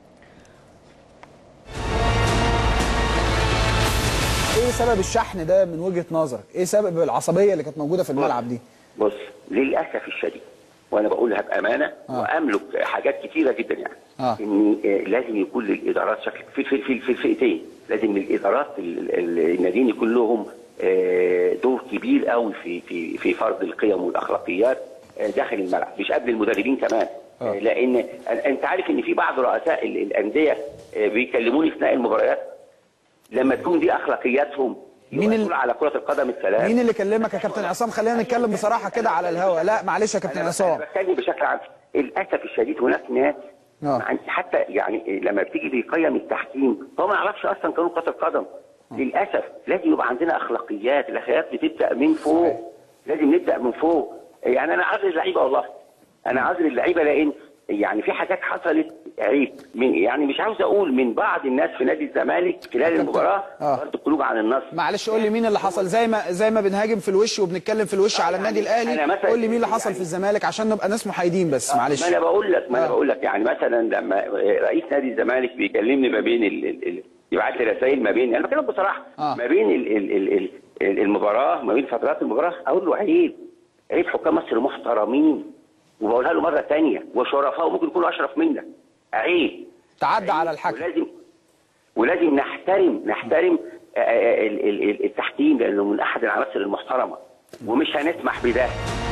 ايه سبب الشحن ده من وجهه نظرك؟ ايه سبب العصبيه اللي كانت موجوده في الملعب دي؟ بص للاسف الشديد وانا بقولها بامانه آه. واملك حاجات كتيره جدا يعني آه. ان آه، لازم يكون للادارات شكل في في في, في الفئتين لازم الادارات ال- ال- الناديين يكون لهم آه، دور كبير قوي في في في فرض القيم والاخلاقيات آه، داخل الملعب مش قبل المدربين كمان آه. لان انت عارف ان في بعض رؤساء ال- الانديه آه، بيكلموني اثناء المباريات لما تكون دي اخلاقياتهم مين ال- يؤثروا على كره القدم السلام مين اللي كلمك يا كابتن عصام؟ خلينا نتكلم بصراحه كده على الهوا، لا معلش يا كابتن أنا عصام بتكلم بشكل عام للاسف الشديد هناك ناس عن- حتى يعني لما بتيجي بيقيم التحكيم هو ما يعرفش اصلا قانون كره القدم للاسف لازم يبقى عندنا اخلاقيات الاخلاقيات بتبدا من فوق لازم نبدا من فوق يعني انا عذر اللعيبه والله انا عذر اللعيبه لان يعني في حاجات حصلت عيب من يعني مش عاوز اقول من بعض الناس في نادي الزمالك خلال المباراه برضه الخروج عن النص معلش قول لي مين اللي حصل زي ما زي ما بنهاجم في الوش وبنتكلم في الوش على النادي أنا الاهلي مثلا قول لي مين اللي حصل في الزمالك عشان نبقى ناس محايدين بس معلش ما انا بقول لك ما انا بقول لك يعني مثلا لما رئيس نادي الزمالك بيكلمني ما بين ال ال ال يبعت لي رسائل ما بين انا بكلمك بصراحه آه. ما بين ال ال ال ال المباراه ما بين فترات المباراه اقول له عيب عيب حكام مصر محترمين وبقولها له مره ثانيه وشرفاء وممكن يكونوا اشرف منك عيب تعدى على الحكم ولازم ولازم نحترم نحترم آه، آه، ال- ال- ال- التحكيم لانه من احد العناصر المحترمه ومش هنسمح بده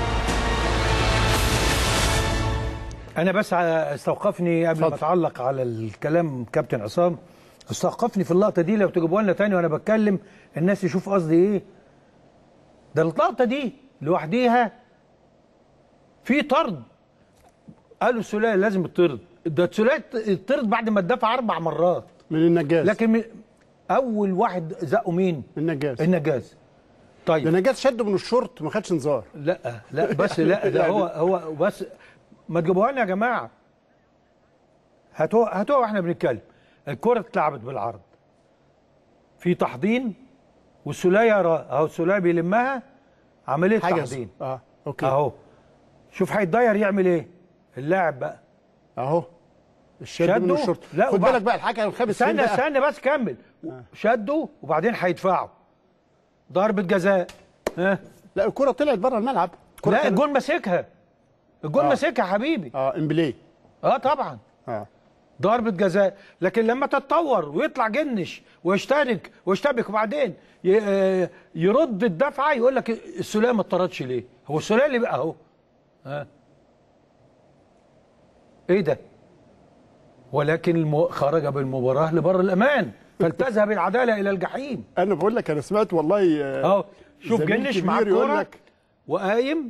انا بس ع- استوقفني قبل ما اتعلق على الكلام كابتن عصام استوقفني في اللقطه دي لو تجيبوها لنا تاني وانا بتكلم الناس يشوف قصدي ايه ده اللقطه دي لوحديها في طرد قالوا السوليه لازم يطرد ده السوليه يطرد بعد ما اتدفع اربع مرات من النجاز لكن من اول واحد زقه مين النجاز النجاز طيب ده النجاز شده من الشورت ما خدش انذار لا لا بس لا ده هو هو بس ما تجيبوها لنا يا جماعه هاتوها هاتوها واحنا بنتكلم الكره اتلعبت بالعرض في تحضين والسوليه را- اهو السوليه بيلمها عمليه حجز. تحضين اه اوكي اهو شوف هيتضير يعمل ايه اللاعب بقى اهو الشد من الشرطه لا خد وبعد- بالك بقى الحكم الخامس فين استنى بقى؟ استنى بس كمل شده وبعدين هيدفعه ضربه جزاء ها لا الكره طلعت بره الملعب الكرة لا كانت- الجول ماسكها الجول آه. ماسكها حبيبي اه امبلي اه طبعا اه ضربة جزاء لكن لما تتطور ويطلع جنش ويشترك ويشتبك وبعدين ي- آه، يرد الدفعة يقول لك السولية ما اتطردش ليه هو السولية اللي بقى اهو ها ايه ده ولكن الم... خرج بالمباراة لبر الأمان فلتذهب العدالة إلى الجحيم انا بقول لك انا سمعت والله آه، اهو شوف زميل جنش مع كبير يقول الكورة لك وقايم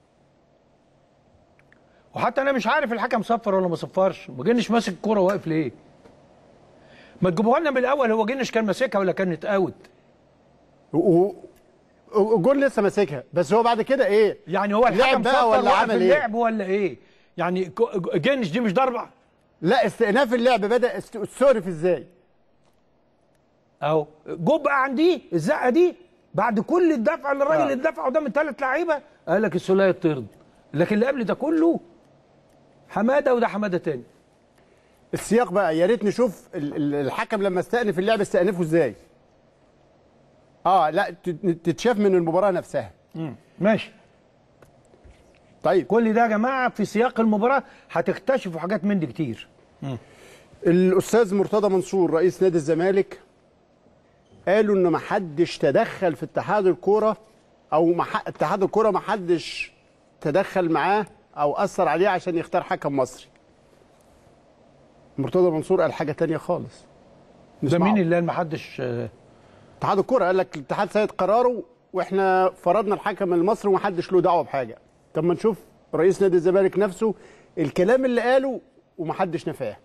وحتى انا مش عارف الحكم صفر ولا ما صفرش ما جنش ماسك الكوره واقف ليه ما تجيبوها لنا من الاول هو جنش كان ماسكها ولا كانت اوت و- و- والجول لسه ماسكها بس هو بعد كده ايه يعني هو لعب الحكم بقى صفر ولا ولا عمل عمل ايه اللعب ولا ايه يعني ك- جنش دي مش ضربه لا استئناف اللعب بدا است- استعرف ازاي اهو جو بقى عندي الزقه دي بعد كل الدفع اللي الراجل آه. اتدفع قدام الثلاث لعيبه قال لك السوليه طرد لكن اللي قبل ده كله حماده وده حماده تاني السياق بقى يا ريت نشوف ال- ال- الحكم لما استأنف اللعب استأنفه ازاي اه لا تت- تتشاف من المباراه نفسها ماشي طيب كل ده يا جماعه في سياق المباراه هتكتشفوا حاجات من دي كتير الاستاذ مرتضى منصور رئيس نادي الزمالك قالوا ان ما حدش تدخل في اتحاد الكوره او مح... اتحاد الكوره ما حدش تدخل معاه او اثر عليه عشان يختار حكم مصري مرتضى منصور قال حاجه تانية خالص ده نسمعه. مين اللي قال محدش آه، اتحاد الكوره قال لك الاتحاد سيد قراره واحنا فرضنا الحكم المصري ومحدش له دعوه بحاجه طب ما نشوف رئيس نادي الزمالك نفسه الكلام اللي قاله ومحدش نفاه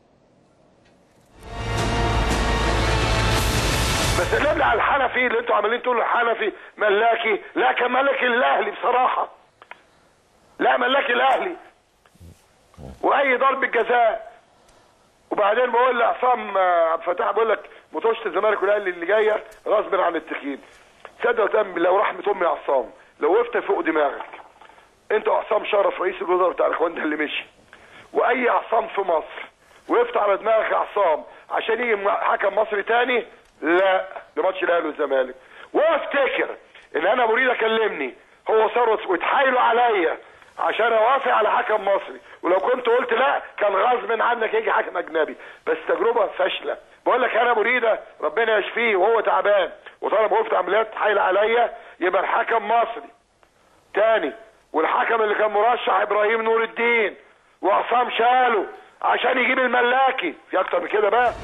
بس نرجع على الحنفي اللي انتوا عمالين تقولوا الحنفي ملاكي لا كان ملاكي الاهلي بصراحه لا ملاكي الاهلي واي ضربه جزاء وبعدين بقول لعصام آه، عبد الفتاح بقول لك مطوشه الزمالك والاهلي اللي جايه غصب عن التخييم تصدق وتامن بالله ورحمه امي يا عصام لو وقفت فوق دماغك انت وعصام شرف رئيس الوزراء بتاع الاخوان ده اللي مشي واي عصام في مصر وقفت على دماغك يا عصام عشان يجي م- حكم مصري تاني لا لماتش الاهلي والزمالك وافتكر ان انا مريد اكلمني هو ثروت واتحايلوا عليا عشان اوافق على حكم مصري ولو كنت قلت لا كان غصب عنك يجي حكم اجنبي بس تجربه فاشله بقول لك انا مريده ربنا يشفيه وهو تعبان وطالما وقفت عمليات تحايل عليا يبقى الحكم مصري تاني والحكم اللي كان مرشح ابراهيم نور الدين وعصام شاله عشان يجيب الملاكي في اكتر من كده بقى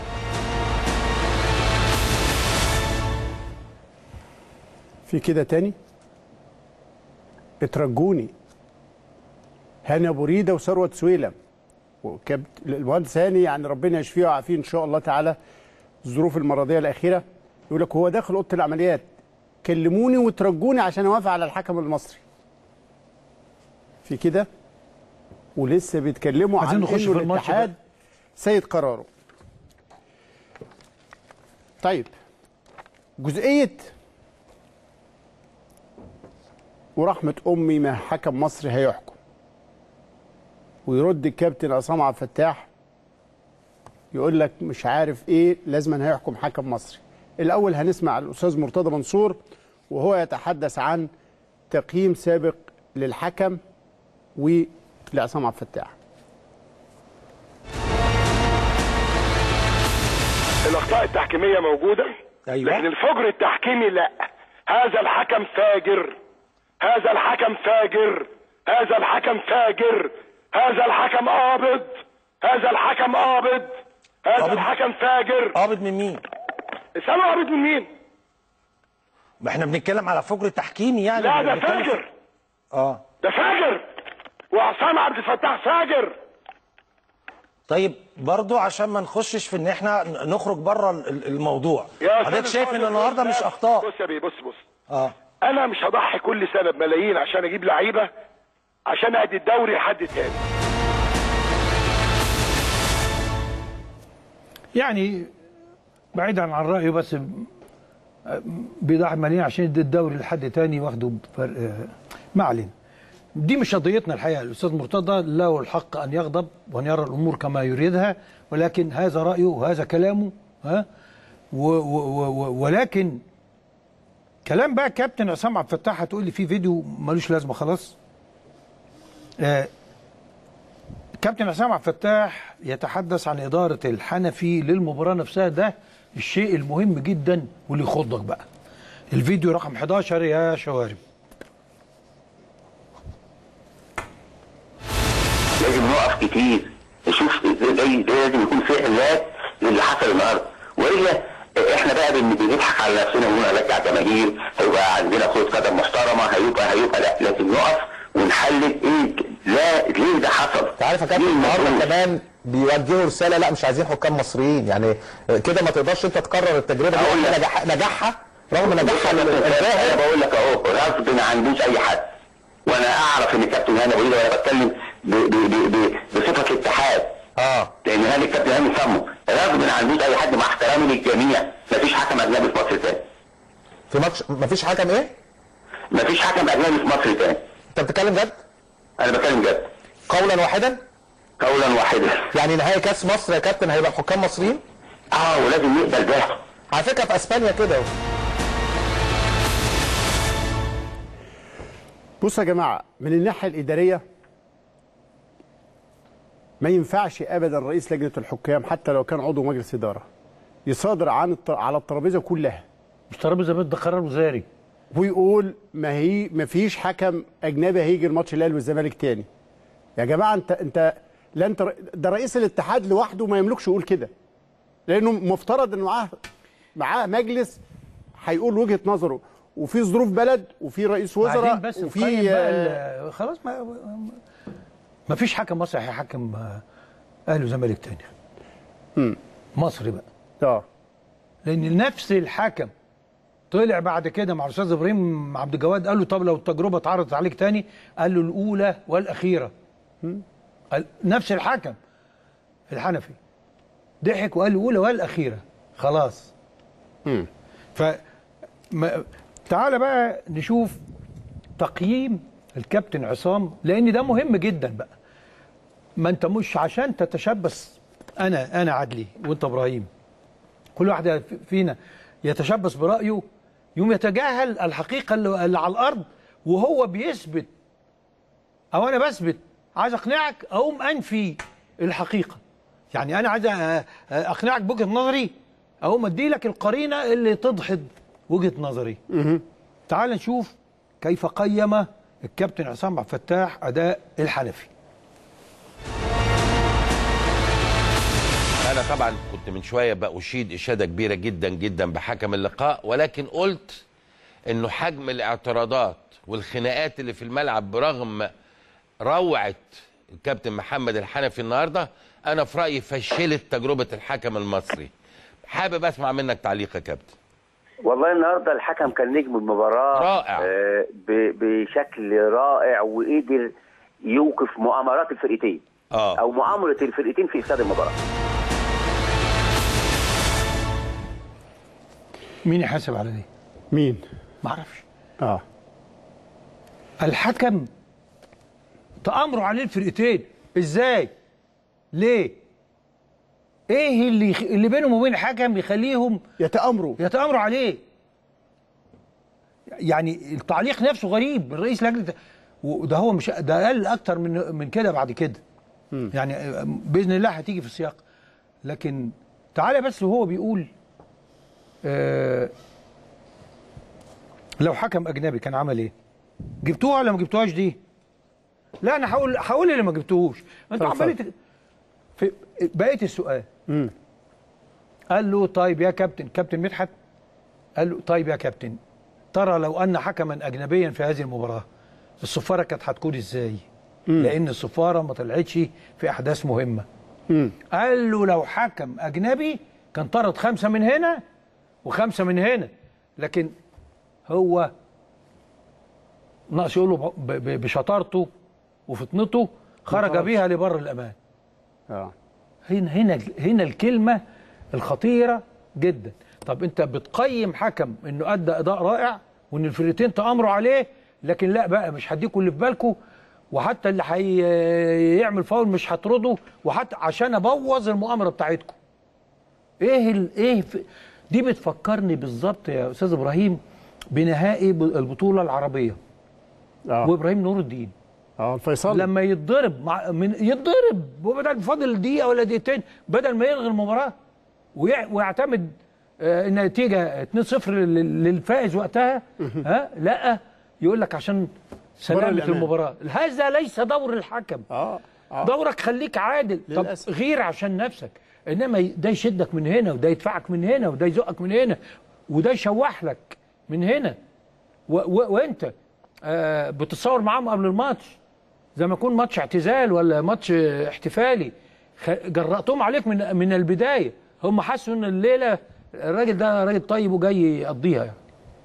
في كده تاني اترجوني هاني ابو ريده وثروت سويلم وكابت المهندس هاني يعني ربنا يشفيه ويعافيه ان شاء الله تعالى الظروف المرضيه الاخيره يقول لك هو داخل اوضه العمليات كلموني وترجوني عشان اوافق على الحكم المصري في كده ولسه بيتكلموا عايزين عن نخش انه في الماتش الاتحاد بقى. سيد قراره طيب جزئيه ورحمة أمي ما حكم مصري هيحكم ويرد الكابتن عصام عبد الفتاح يقول لك مش عارف ايه لازم هيحكم حكم مصري الأول هنسمع الأستاذ مرتضى منصور وهو يتحدث عن تقييم سابق للحكم ولعصام عبد الفتاح الاخطاء التحكيميه موجوده أيوة. لكن الفجر التحكيمي لا هذا الحكم فاجر هذا الحكم فاجر هذا الحكم فاجر هذا الحكم قابض هذا الحكم قابض هذا قابض؟ الحكم فاجر قابض من مين؟ سامع قابض من مين؟ ما احنا بنتكلم على فجر تحكيمي يعني لا ده بنتكلم- فاجر اه ده فاجر وعصام عبد الفتاح فاجر طيب برضو عشان ما نخشش في ان احنا نخرج بره ال- الموضوع يا حضرتك أستاذ شايف ان الفاضل، النهارده لا، مش اخطاء بص يا بيه بص بص اه انا مش هضحي كل سنه بملايين عشان اجيب لعيبه عشان ادي الدوري لحد تاني يعني بعيدا عن رأيه بس بيضاع ماليين عشان يدي الدوري لحد تاني واخده بفرق آه، ما علينا دي مش قضيتنا الحقيقه الاستاذ مرتضى له الحق ان يغضب وان يرى الامور كما يريدها ولكن هذا رايه وهذا كلامه ها و و و ولكن كلام بقى كابتن عصام عبد الفتاح هتقول لي في فيديو ملوش لازمه خلاص آه كابتن عصام عبد الفتاح يتحدث عن اداره الحنفي للمباراه نفسها ده الشيء المهم جدا واللي يخضك بقى الفيديو رقم 11 يا شوارب لازم نقف كتير نشوف ازاي زي ده لازم يكون في علاج للي حصل النهارده والا احنا بقى بن- بنضحك على نفسنا ونقول هنرجع جماهير هيبقى عندنا كره قدم محترمه هيبقى هيبقى لا لازم نقف ونحلل ايه لا ليه ده حصل؟ عارف يا كابتن النهارده كمان بيوجهوا رساله لا مش عايزين حكام مصريين يعني كده ما تقدرش انت تكرر التجربه دي رغم نجاح نجاحها رغم نجاحها انا الباهر بقول لك اهو غصب عن مش اي حد وانا اعرف ان كابتن هاني ابو وانا بتكلم ب- ب- ب- ب- بصفه الاتحاد اه لان هاني الكابتن هاني سمه غصب عن مش اي حد مع احترامي للجميع مفيش حكم اجنبي في مصر تاني في ماتش مفيش حكم ايه؟ مفيش حكم اجنبي في مصر تاني انت بتتكلم جد؟ انا بتكلم جد قولا واحدا؟ قولا واحدا يعني نهائي كاس مصر يا كابتن هيبقى حكام مصريين؟ اه ولازم نقبل ده على فكره في اسبانيا كده بصوا يا جماعه من الناحيه الاداريه ما ينفعش ابدا رئيس لجنه الحكام حتى لو كان عضو مجلس اداره يصادر عن الط... على الترابيزه كلها مش ترابيزه بيت ده قرار وزاري ويقول ما هي ما فيش حكم اجنبي هيجي الماتش الاهلي والزمالك تاني يا جماعه انت انت لا انت ر- ده رئيس الاتحاد لوحده ما يملكش يقول كده لانه مفترض انه معاه معاه مجلس هيقول وجهه نظره وفي ظروف بلد وفي رئيس وزراء بعدين بس وفي نقيم بقى آه، ال- خلاص ما ما فيش حكم مصري هيحكم آه، اهلي وزمالك تاني مصري بقى اه لان نفس الحكم طلع بعد كده مع الاستاذ ابراهيم عبد الجواد قال له طب لو التجربه اتعرضت عليك تاني قال له الاولى والاخيره قال نفس الحكم الحنفي ضحك وقال له الاولى والاخيره خلاص ف ما... تعالى بقى نشوف تقييم الكابتن عصام لان ده مهم جدا بقى ما انت مش عشان تتشبث انا انا عدلي وانت ابراهيم كل واحد فينا يتشبث برايه يوم يتجاهل الحقيقه اللي اللي على الارض وهو بيثبت او انا بثبت عايز اقنعك اقوم انفي الحقيقه يعني انا عايز أ- اقنعك بوجهه نظري اقوم ادي لك القرينه اللي تدحض وجهه نظري تعال نشوف كيف قيم الكابتن عصام عبد الفتاح اداء الحنفي انا طبعا كنت من شويه باشيد اشاده كبيره جدا جدا بحكم اللقاء ولكن قلت انه حجم الاعتراضات والخناقات اللي في الملعب برغم روعه الكابتن محمد الحنفي النهارده انا في رايي فشلت تجربه الحكم المصري حابب اسمع منك تعليق يا كابتن والله النهارده الحكم كان نجم المباراه رائع. آه ب- بشكل رائع وقدر يوقف مؤامرات الفرقتين اه او مؤامره الفرقتين في افساد المباراه مين يحاسب على دي؟ مين؟ ما اعرفش اه الحكم تأمروا عليه الفرقتين ازاي؟ ليه؟ ايه اللي يخ... اللي بينهم وبين الحكم يخليهم يتامروا يتامروا عليه يعني التعليق نفسه غريب من رئيس لجنه وده هو مش ده اقل اكتر من من كده بعد كده يعني باذن الله هتيجي في السياق لكن تعالى بس وهو بيقول آه لو حكم اجنبي كان عمل ايه؟ جبتوها ولا ما جبتوهاش دي؟ لا انا هقول هقول اللي ما جبتوهوش انتوا اتفضل. عمالين تك- في بقيه السؤال قال له طيب يا كابتن كابتن مدحت قال له طيب يا كابتن ترى لو ان حكما اجنبيا في هذه المباراه الصفاره كانت هتكون ازاي؟ لان الصفاره ما طلعتش في احداث مهمه قال له لو حكم اجنبي كان طرد خمسه من هنا وخمسه من هنا لكن هو ناقص يقول له ب- ب- بشطارته وفطنته خرج خرج. بيها لبر الامان اه هنا هنا هنا الكلمه الخطيره جدا طب انت بتقيم حكم انه ادى اداء رائع وان الفرقتين تامروا عليه لكن لا بقى مش هديكوا اللي في بالكم وحتى اللي هيعمل فاول مش هطرده وحتى عشان ابوظ المؤامره بتاعتكم ايه ال... ايه في... دي بتفكرني بالظبط يا استاذ ابراهيم بنهائي ب- البطوله العربيه اه وابراهيم نور الدين اه الفيصل لما يتضرب مع من يتضرب وبدل فاضل دقيقه ولا دقيقتين بدل ما يلغي المباراه ويع- ويعتمد آه، النتيجه 2-0 لل- للفائز وقتها ها لا يقول لك عشان سلامه الأمان. المباراه هذا ليس دور الحكم اه آه. دورك خليك عادل للأسف. طب غير عشان نفسك انما ي- ده يشدك من هنا وده يدفعك من هنا وده يزقك من هنا وده يشوح لك من هنا و و وانت آه بتتصور معاهم قبل الماتش زي ما يكون ماتش اعتزال ولا ماتش آه، احتفالي خ- جرأتهم عليك من من البدايه هم حسوا ان الليله الراجل ده راجل طيب وجاي يقضيها يعني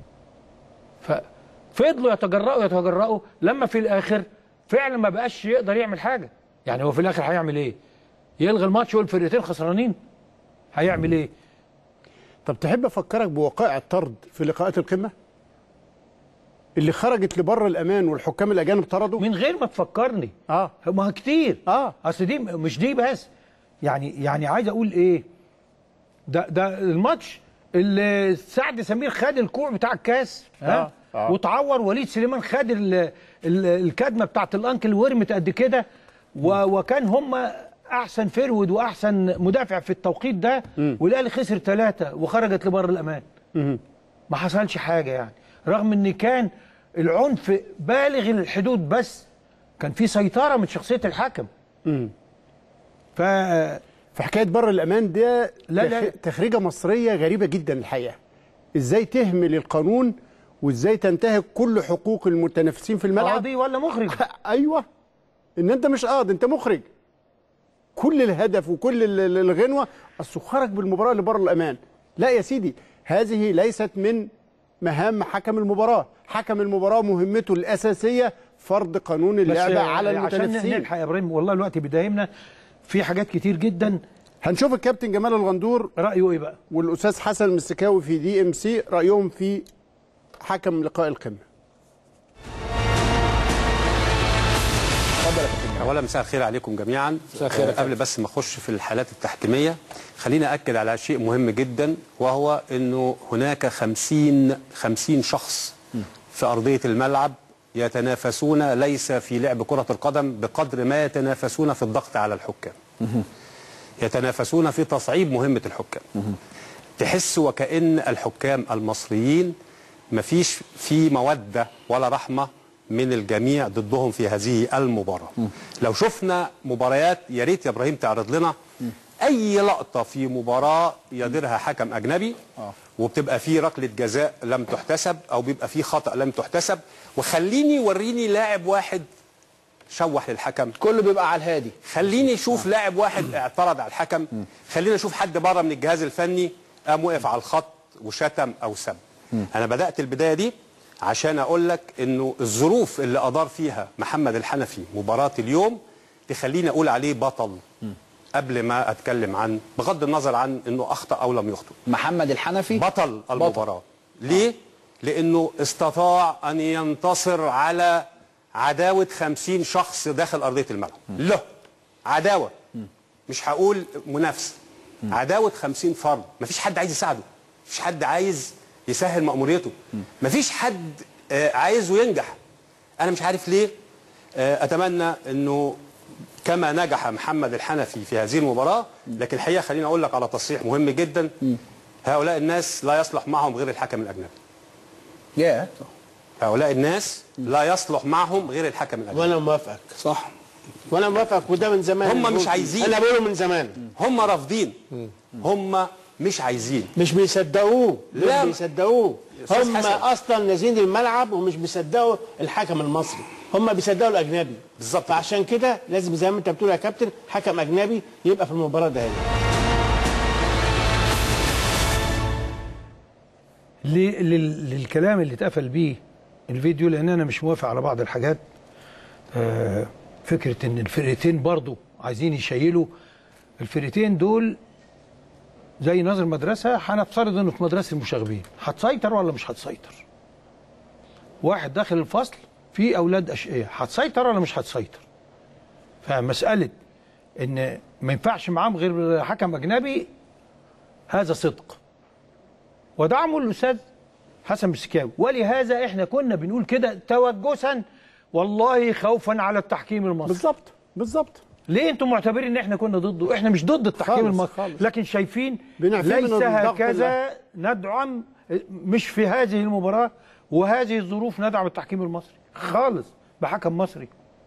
ففضلوا يتجرأوا يتجرأوا لما في الاخر فعلا ما بقاش يقدر يعمل حاجه يعني هو في الاخر هيعمل ايه يلغي الماتش والفرقتين خسرانين هيعمل ايه طب تحب افكرك بوقائع الطرد في لقاءات القمه اللي خرجت لبره الامان والحكام الاجانب طردوا من غير ما تفكرني اه ما كتير اه اصل دي مش دي بس يعني يعني عايز اقول ايه ده ده الماتش اللي سعد سمير خد الكوع بتاع الكاس ها آه، آه. وتعور وليد سليمان خد ال- ال- الكدمه بتاعت الانكل ورمت قد كده و- وكان هم احسن فرود واحسن مدافع في التوقيت ده والاهلي خسر ثلاثه وخرجت لبر الامان ما حصلش حاجه يعني رغم ان كان العنف بالغ الحدود بس كان في سيطره من شخصيه الحكم ف في حكايه بر الامان ده لا، لا، تخ- لا. تخريجه مصريه غريبه جدا الحقيقه ازاي تهمل القانون وازاي تنتهك كل حقوق المتنافسين في الملعب قاضي ولا مخرج ايوه ان انت مش قاضي انت مخرج كل الهدف وكل ال- ال- الغنوه اصله خرج بالمباراه لبر الامان لا يا سيدي هذه ليست من مهام حكم المباراه حكم المباراه مهمته الاساسيه فرض قانون اللعبه على عشان المتنافسين نلحق يا ابراهيم والله الوقت بيدايمنا في حاجات كتير جدا هنشوف الكابتن جمال الغندور رايه ايه بقى والاستاذ حسن المسكاوي في دي ام سي رايهم في حكم لقاء القمه اولا مساء الخير عليكم جميعا مساء الخير يا قبل بس ما اخش في الحالات التحكيميه خلينا اكد على شيء مهم جدا وهو انه هناك 50 50 شخص في ارضيه الملعب يتنافسون ليس في لعب كره القدم بقدر ما يتنافسون في الضغط على الحكام يتنافسون في تصعيب مهمه الحكام تحس وكأن الحكام المصريين مفيش في مودة ولا رحمة من الجميع ضدهم في هذه المباراة لو شفنا مباريات يا ريت يا إبراهيم تعرض لنا أي لقطة في مباراة يديرها حكم أجنبي وبتبقى فيه ركلة جزاء لم تحتسب أو بيبقى فيه خطأ لم تحتسب وخليني وريني لاعب واحد شوح للحكم كله بيبقى على الهادي خليني اشوف لاعب واحد اعترض على الحكم خليني اشوف حد بره من الجهاز الفني قام وقف على الخط وشتم او سب انا بدات البدايه دي عشان اقول لك انه الظروف اللي ادار فيها محمد الحنفي مباراه اليوم تخليني اقول عليه بطل قبل ما اتكلم عن بغض النظر عن انه اخطا او لم يخطئ محمد الحنفي بطل المباراه ليه لانه استطاع ان ينتصر على عداوه 50 شخص داخل ارضيه الملعب له عداوه مش هقول منافسه عداوه 50 فرد مفيش حد عايز يساعده مفيش حد عايز يسهل مأموريته مفيش حد آه، عايزه ينجح انا مش عارف ليه آه، اتمنى انه كما نجح محمد الحنفي في هذه المباراه لكن الحقيقه خليني اقول لك على تصريح مهم جدا هؤلاء الناس لا يصلح معهم غير الحكم الاجنبي يا هؤلاء الناس لا يصلح معهم غير الحكم الاجنبي وانا موافقك صح وانا موافقك وده من زمان هم مش عايزين انا بقوله من زمان هم رافضين هم مش عايزين مش بيصدقوه لا. مش بيصدقوه أستاذ هم حسن. اصلا نازلين الملعب ومش بيصدقوا الحكم المصري هم بيصدقوا الاجنبي بالظبط فعشان كده لازم زي ما انت بتقول يا كابتن حكم اجنبي يبقى في المباراه ده ل- لل- للكلام اللي اتقفل بيه الفيديو لان انا مش موافق على بعض الحاجات آه، فكره ان الفرقتين برضو عايزين يشيلوا الفرقتين دول زي ناظر مدرسه هنفترض انه في مدرسه المشاغبين هتسيطر ولا مش هتسيطر واحد داخل الفصل في اولاد اشقياء هتسيطر ولا مش هتسيطر فمساله ان ما ينفعش معاهم غير حكم اجنبي هذا صدق ودعمه الاستاذ حسن مسكاوي ولهذا احنا كنا بنقول كده توجسا والله خوفا على التحكيم المصري بالظبط بالظبط ليه انتم معتبرين ان احنا كنا ضده احنا مش ضد التحكيم خالص، المصري خالص. لكن شايفين بنعفيه ليس من الضغط هكذا ندعم مش في هذه المباراه وهذه الظروف ندعم التحكيم المصري خالص بحكم مصري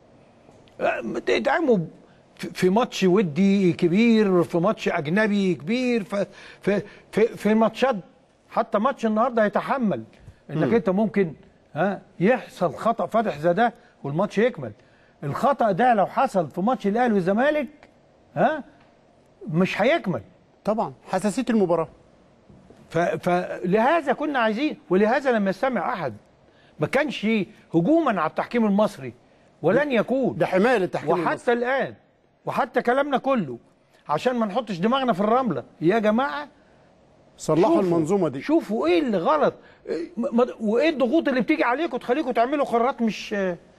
تدعموا في- في ماتش ودي كبير في ماتش اجنبي كبير في في في, في ماتشات حتى ماتش النهارده يتحمل انك مم. انت ممكن ها يحصل خطا فاتح زي ده والماتش يكمل الخطا ده لو حصل في ماتش الاهلي والزمالك ها مش هيكمل طبعا حساسيه المباراه ف- فلهذا كنا عايزين ولهذا لما يستمع احد ما كانش هجوما على التحكيم المصري ولن يكون ده حمايه للتحكيم وحتى المصري. الان وحتى كلامنا كله عشان ما نحطش دماغنا في الرمله يا جماعه صلحوا شوفوا- المنظومه دي شوفوا ايه اللي غلط إيه ما- وايه الضغوط اللي بتيجي عليكم تخليكم تعملوا قرارات مش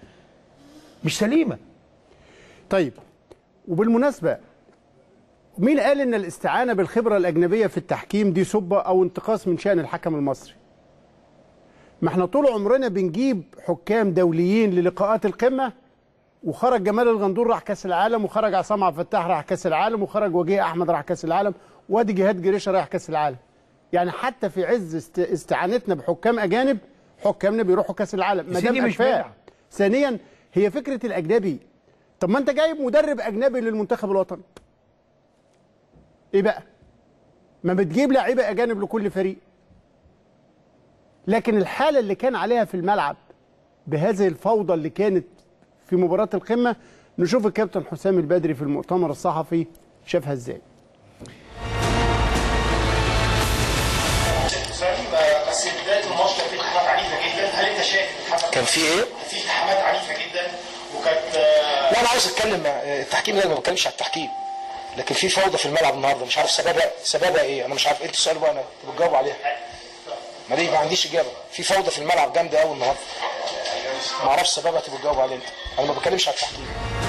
مش سليمه طيب وبالمناسبه مين قال ان الاستعانه بالخبره الاجنبيه في التحكيم دي سبه او انتقاص من شان الحكم المصري ما احنا طول عمرنا بنجيب حكام دوليين للقاءات القمه وخرج جمال الغندور راح كاس العالم وخرج عصام عبد الفتاح راح كاس العالم وخرج وجيه احمد راح كاس العالم وادي جهاد جريشه راح كاس العالم يعني حتى في عز است- استعانتنا بحكام اجانب حكامنا بيروحوا كاس العالم ما سيدي دام مش أكفاء. بدعة. ثانيا هي فكره الاجنبي طب ما انت جايب مدرب اجنبي للمنتخب الوطني ايه بقى ما بتجيب لعيبه اجانب لكل فريق لكن الحاله اللي كان عليها في الملعب بهذه الفوضى اللي كانت في مباراه القمه نشوف الكابتن حسام البدري في المؤتمر الصحفي شافها ازاي بس بدايه الماتش كان في التحامات عنيفه جدا هل انت شايف التحامات كان في ايه؟ في التحامات عنيفه جدا وكانت لا انا عاوز اتكلم آه، التحكيم ده أنا ما بتكلمش على التحكيم لكن في فوضى في الملعب النهارده مش عارف سببها سببها ايه انا مش عارف انتوا سؤال بقى انا انتوا بتجاوبوا عليها ما دي ما عنديش اجابه في فوضى في الملعب جامده قوي النهارده ما اعرفش سببها تبقوا تجاوبوا عليها انت انا ما بتكلمش على التحكيم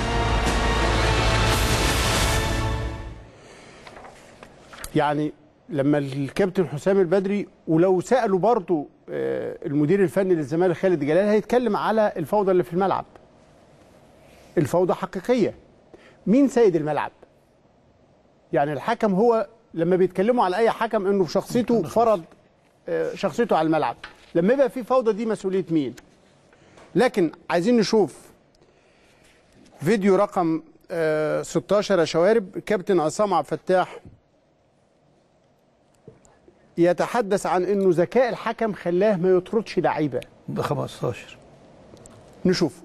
يعني لما الكابتن حسام البدري ولو سالوا برضه آه، المدير الفني للزمالك خالد جلال هيتكلم على الفوضى اللي في الملعب الفوضى حقيقيه مين سيد الملعب يعني الحكم هو لما بيتكلموا على اي حكم انه بشخصيته فرض آه، شخصيته على الملعب لما يبقى في فوضى دي مسؤوليه مين لكن عايزين نشوف فيديو رقم آه، 16 يا شوارب كابتن عصام عبد الفتاح يتحدث عن انه ذكاء الحكم خلاه ما يطردش لعيبه ده 15 نشوف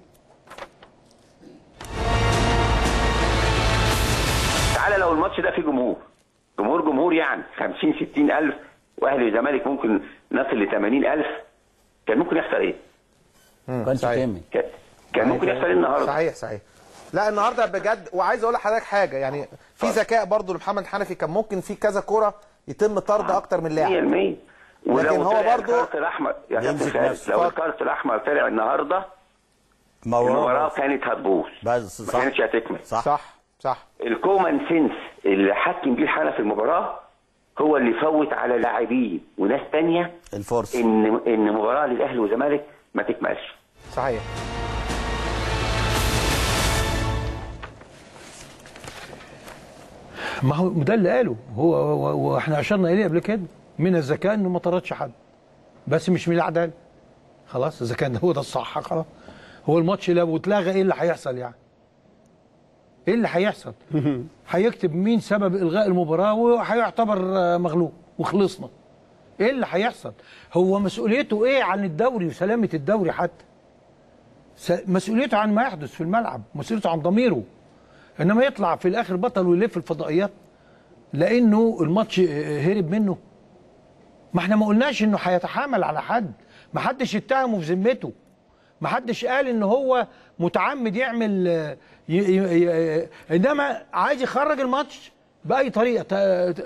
تعالى لو الماتش ده فيه جمهور جمهور جمهور يعني 50 60 الف واهلي وزمالك ممكن نصل ل 80 الف كان ممكن يحصل ايه؟ كانش كامل كان- كان ممكن يحصل ايه النهارده؟ صحيح صحيح لا النهارده بجد وعايز اقول لحضرتك حاجه يعني في ذكاء برضو لمحمد حنفي كان ممكن في كذا كوره يتم طرد اكتر من لاعب 100% لكن ولو هو طلع برضو الكارت الاحمر يا كابتن يمسك فارس نفسه. لو اتفضل. الكارت الاحمر طلع النهارده المباراه كانت هتبوظ بس ما كانتش هتكمل صح صح صح الكومن سنس اللي حكم بيه الحنفي المباراه هو اللي فوت على لاعبين وناس تانية الفرصه ان ان مباراه للاهلي والزمالك ما تكملش صحيح ما هو ده اللي قاله هو هو- واحنا اشرنا اليه قبل كده من الذكاء انه ما طردش حد بس مش من العداله خلاص اذا كان هو ده الصح خلاص هو الماتش لو اتلغى ايه اللي هيحصل يعني؟ ايه اللي هيحصل؟ هيكتب مين سبب الغاء المباراه وهيعتبر آه، مغلوب وخلصنا. ايه اللي هيحصل؟ هو مسؤوليته ايه عن الدوري وسلامه الدوري حتى؟ س- مسؤوليته عن ما يحدث في الملعب، مسؤوليته عن ضميره. انما يطلع في الاخر بطل ويلف الفضائيات لانه الماتش آه، هرب منه. ما احنا ما قلناش انه هيتحامل على حد، ما حدش اتهمه في ذمته. ما حدش قال ان هو متعمد يعمل آه، ي... ي... ي... انما عايز يخرج الماتش باي طريقه ت... ت-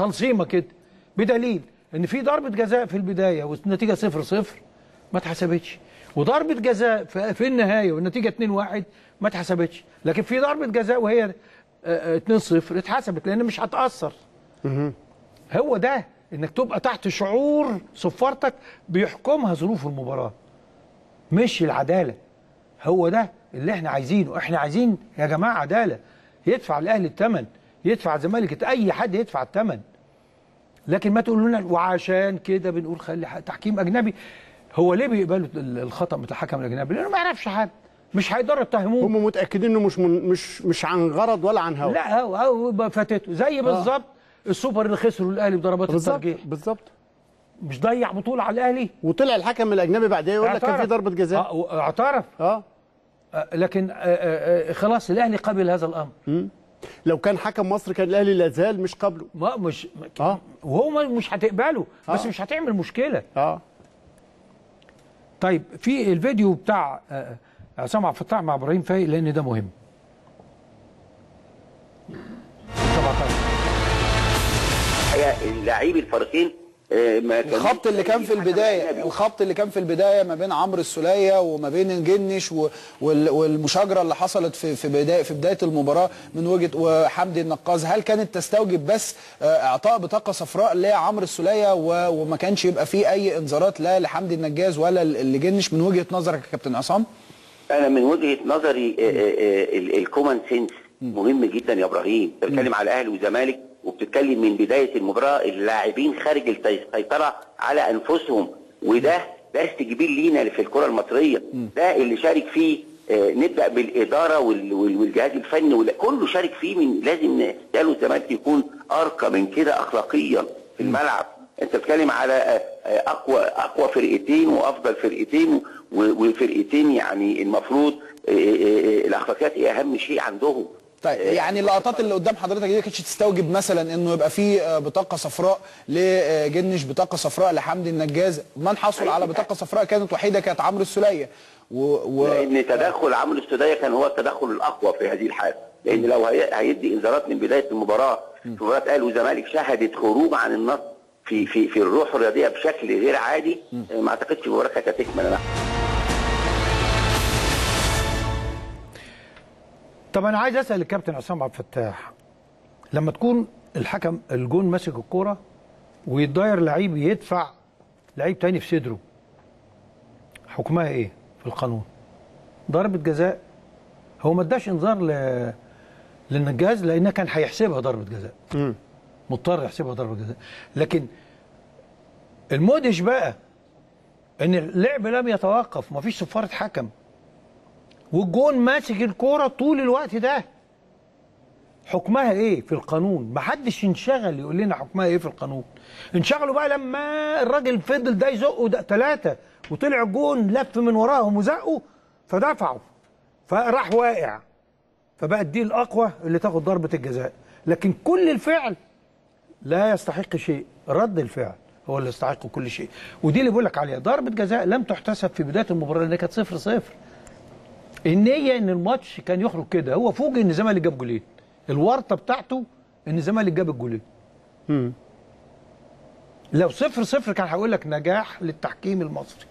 تنصيمه كده بدليل ان في ضربه جزاء في البدايه والنتيجه 0 0 ما اتحسبتش وضربه جزاء في في النهايه والنتيجه 2 1 ما اتحسبتش لكن في ضربه جزاء وهي 2 0 اتحسبت لان مش هتاثر هو ده انك تبقى تحت شعور صفارتك بيحكمها ظروف المباراه مش العداله هو ده اللي احنا عايزينه احنا عايزين يا جماعه عداله يدفع الاهلي الثمن يدفع الزمالك اي حد يدفع الثمن لكن ما تقولوا لنا وعشان كده بنقول خلي ح- تحكيم اجنبي هو ليه بيقبلوا ال- الخطا بتاع الحكم الاجنبي لانه ما يعرفش حد مش هيقدروا يتهموه هم متاكدين انه مش من مش مش عن غرض ولا عن هوى لا هو هو فاتته زي بالظبط السوبر اللي خسره الاهلي بضربات بالظبط الترجيح بالظبط مش ضيع بطوله على الاهلي وطلع الحكم الاجنبي بعدها يقول لك كان في اعترف. ضربه جزاء اه اعترف اه لكن آه، آه، آه، خلاص الاهلي قبل هذا الامر لو كان حكم مصر كان الاهلي لا زال مش قبله ما مش اه وهو ما- مش هتقبله بس آه. مش هتعمل مشكله اه طيب في الفيديو بتاع آه، آه، عصام عبد الفتاح مع ابراهيم فايق لان ده مهم الحقيقه اللاعبي الفريقين آه، ما كانوش الخبط اللي كان في البدايه الخبط اللي كان في البدايه ما بين عمرو السوليه وما بين الجنش و- وال- والمشاجره اللي حصلت في في بدايه في بدايه المباراه من وجهه وحمدي النقاز هل كانت تستوجب بس آه، اعطاء بطاقه صفراء لعمرو السوليه و- وما كانش يبقى فيه اي انذارات لا لحمدي النجاز ولا ل- لجنش من وجهه نظرك يا كابتن عصام؟ انا من وجهه نظري الكومن سنس مهم جدا يا ابراهيم انت بتتكلم على اهلي وزمالك وبتتكلم من بدايه المباراه اللاعبين خارج السيطره على انفسهم وده درس كبير لينا في الكره المصريه ده اللي شارك فيه آه، نبدا بالاداره وال- وال- والجهاز الفني وال- كله شارك فيه من لازم الاهلي والزمالك يكون ارقى من كده اخلاقيا في الملعب انت بتتكلم على آه، آه، اقوى اقوى فرقتين وافضل فرقتين و- وفرقتين يعني المفروض آه، آه، آه، الاخلاقيات هي اهم شيء عندهم طيب يعني اللقطات اللي قدام حضرتك دي ما كانتش تستوجب مثلا انه يبقى في آه، بطاقه صفراء لجنش بطاقه صفراء لحمدي النجاز من حصل على بطاقه صفراء كانت وحيده كانت عمرو السوليه و... و... لان تدخل عمرو السودايه كان هو التدخل الاقوى في هذه الحاله لان لو هي- هيدي انذارات من بدايه المباراه في مباراه اهلي وزمالك شهدت خروج عن النص في في في الروح الرياضيه بشكل غير عادي ما اعتقدش المباراه كانت هتكمل لا طب انا عايز اسال الكابتن عصام عبد الفتاح لما تكون الحكم الجون ماسك الكوره ويتضاير لعيب يدفع لعيب تاني في صدره حكمها ايه في القانون ضربه جزاء هو ما اداش انذار ل... للنجاز لانه كان هيحسبها ضربه جزاء مضطر يحسبها ضربه جزاء لكن المدهش بقى ان اللعب لم يتوقف مفيش صفاره حكم والجون ماسك الكوره طول الوقت ده حكمها ايه في القانون محدش انشغل يقول لنا حكمها ايه في القانون انشغلوا بقى لما الراجل فضل ده يزقه ده ثلاثه وطلع الجون لف من وراهم وزقوا فدفعوا فراح واقع فبقت دي الاقوى اللي تاخد ضربه الجزاء لكن كل الفعل لا يستحق شيء رد الفعل هو اللي يستحق كل شيء ودي اللي بقول لك عليها ضربه جزاء لم تحتسب في بدايه المباراه لانها كانت صفر صفر النية ان الماتش كان يخرج كده هو فوجئ ان الزمالك جاب جولين الورطه بتاعته ان الزمالك جاب الجولين لو صفر صفر كان هيقول لك نجاح للتحكيم المصري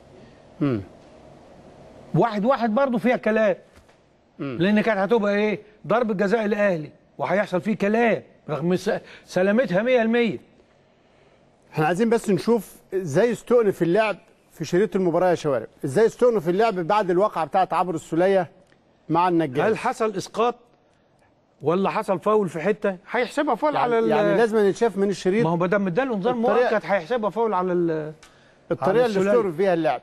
واحد واحد برضه فيها كلام لان كانت هتبقى ايه ضربه جزاء الاهلي وهيحصل فيه كلام رغم س- سلامتها 100% احنا عايزين بس نشوف ازاي استؤنف اللعب في شريط المباراه يا شوارب ازاي استؤنف اللعب بعد الواقعه بتاعت عمرو السوليه مع النجاز هل حصل اسقاط ولا حصل فاول في حته هيحسبها فاول يعني, على ال- يعني لازم يتشاف من الشريط ما هو ما دام اداله انذار الطريقة- مؤقت هيحسبها فاول على ال- الطريقه على اللي السولية. استؤنف بيها اللعب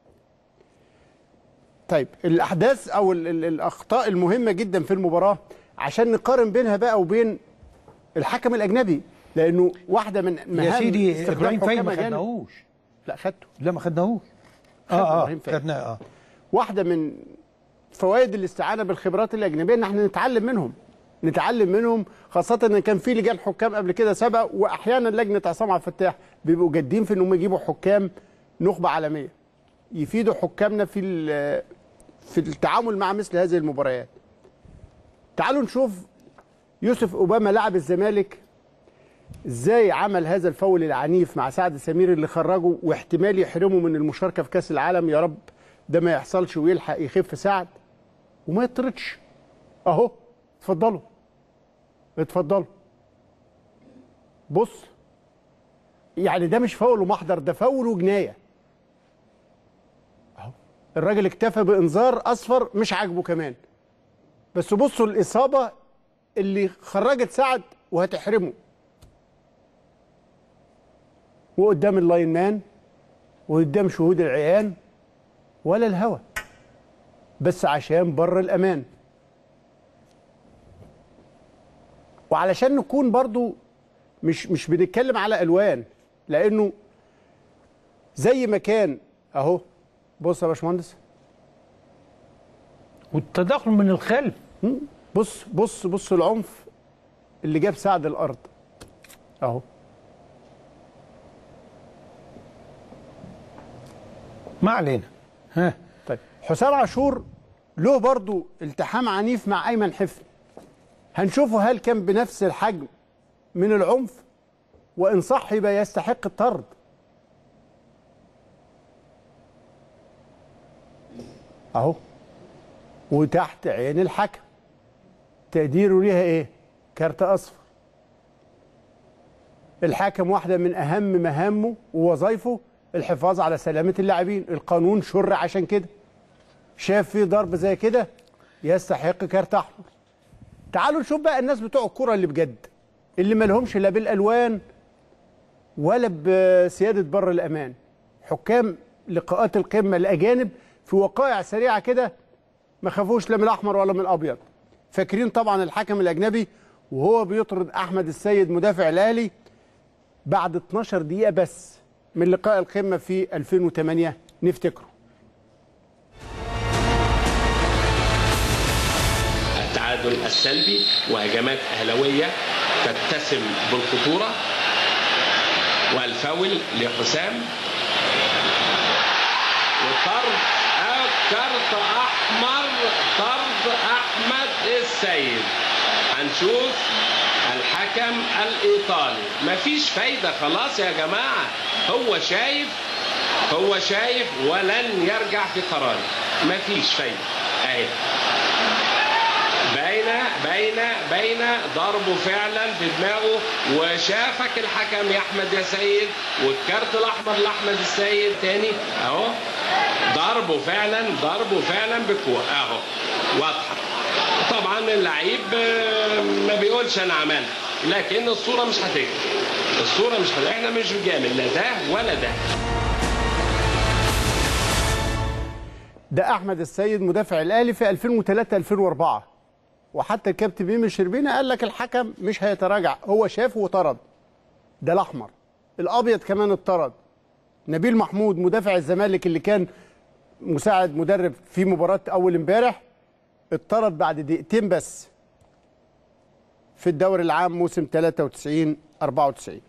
طيب الاحداث او ال ال الاخطاء المهمه جدا في المباراه عشان نقارن بينها بقى وبين الحكم الاجنبي لانه واحده من يا مهام سيدي استخدام ابراهيم فايق حكام ما أجانب- خدناهوش لا خدته لا ما خدناهوش خدنا اه اه إبراهيم فايق. خدناه اه واحده من فوائد الاستعانه بالخبرات الاجنبيه ان احنا نتعلم منهم نتعلم منهم خاصه ان كان في لجان حكام قبل كده سبق واحيانا لجنه عصام عبد الفتاح بيبقوا جادين في انهم يجيبوا حكام نخبه عالميه يفيدوا حكامنا في ال- في التعامل مع مثل هذه المباريات تعالوا نشوف يوسف اوباما لاعب الزمالك ازاي عمل هذا الفول العنيف مع سعد سمير اللي خرجه واحتمال يحرمه من المشاركه في كاس العالم يا رب ده ما يحصلش ويلحق يخف سعد وما يطردش اهو اتفضلوا اتفضلوا بص يعني ده مش فاول ومحضر ده فاول وجنايه اهو الراجل اكتفى بانذار اصفر مش عاجبه كمان بس بصوا الاصابه اللي خرجت سعد وهتحرمه وقدام اللاين مان وقدام شهود العيان ولا الهوى بس عشان بره الامان وعلشان نكون برضو مش مش بنتكلم على الوان لانه زي ما كان اهو بص يا باشمهندس والتدخل من الخلف بص بص بص العنف اللي جاب سعد الارض اهو ما علينا ها طيب حسام عاشور له برضو التحام عنيف مع ايمن حفني هنشوفه هل كان بنفس الحجم من العنف وان صح يبقى يستحق الطرد اهو وتحت عين الحكم تقديره ليها ايه كارت اصفر الحكم واحده من اهم مهامه ووظائفه الحفاظ على سلامه اللاعبين القانون شر عشان كده شاف في ضرب زي كده يستحق كارت احمر تعالوا نشوف بقى الناس بتوع الكره اللي بجد اللي ما لهمش لا بالالوان ولا بسياده بر الامان حكام لقاءات القمه الاجانب في وقائع سريعه كده ما خافوش لا من الاحمر ولا من الابيض فاكرين طبعا الحكم الاجنبي وهو بيطرد احمد السيد مدافع الاهلي بعد 12 دقيقه بس من لقاء القمه في 2008 نفتكره التعادل السلبي وهجمات أهلوية تتسم بالخطورة والفاول لحسام وطرد أو كارت أحمر طرد أحمد السيد هنشوف الحكم الإيطالي مفيش فايدة خلاص يا جماعة هو شايف هو شايف ولن يرجع في قراره مفيش فايدة أهي باينه باينه باينه ضربه فعلا في دماغه وشافك الحكم يا احمد يا سيد والكارت الاحمر لاحمد السيد تاني اهو ضربه فعلا ضربه فعلا بقوه اهو واضحه طبعا اللعيب آه، ما بيقولش انا عملت لكن الصوره مش هتكفي الصوره مش هتكفي احنا مش بنجامل لا ده ولا ده ده احمد السيد مدافع الاهلي في 2003 2004 وحتى الكابتن ميمي الشربيني قال لك الحكم مش هيتراجع هو شافه وطرد ده الاحمر الابيض كمان اتطرد نبيل محمود مدافع الزمالك اللي كان مساعد مدرب في مباراه اول امبارح اتطرد بعد دقيقتين بس في الدوري العام موسم 93 94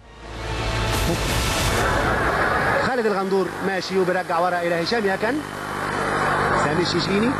خالد الغندور ماشي وبيرجع ورا الى هشام يكن سامي الشيشيني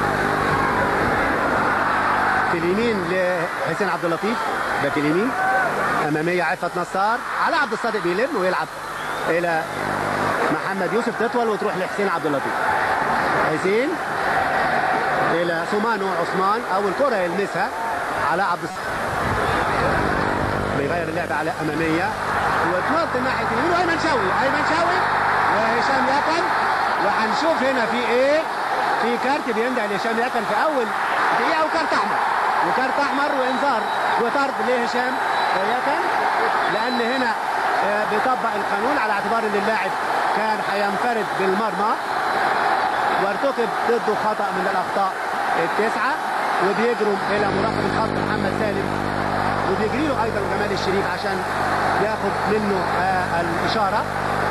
في اليمين لحسين عبد اللطيف باك اليمين اماميه عفت نصار على عبد الصادق بيلم ويلعب الى محمد يوسف تطول وتروح لحسين عبد اللطيف حسين الى سومانو عثمان اول كره يلمسها على عبد الصادق بيغير اللعبه على اماميه وتنط ناحيه اليمين وايمن شوقي ايمن شوقي وهشام يكن وهنشوف هنا في ايه في كارت بيندع لهشام يكن في اول دقيقه وكارت احمر وكارت احمر وانذار وطرد لهشام يكن لان هنا آه، بيطبق القانون على اعتبار ان اللاعب كان هينفرد بالمرمى وارتكب ضده خطا من الاخطاء التسعه وبيجروا الى مراقب الخط محمد سالم وبيجري له ايضا جمال الشريف عشان ياخد منه آه الاشاره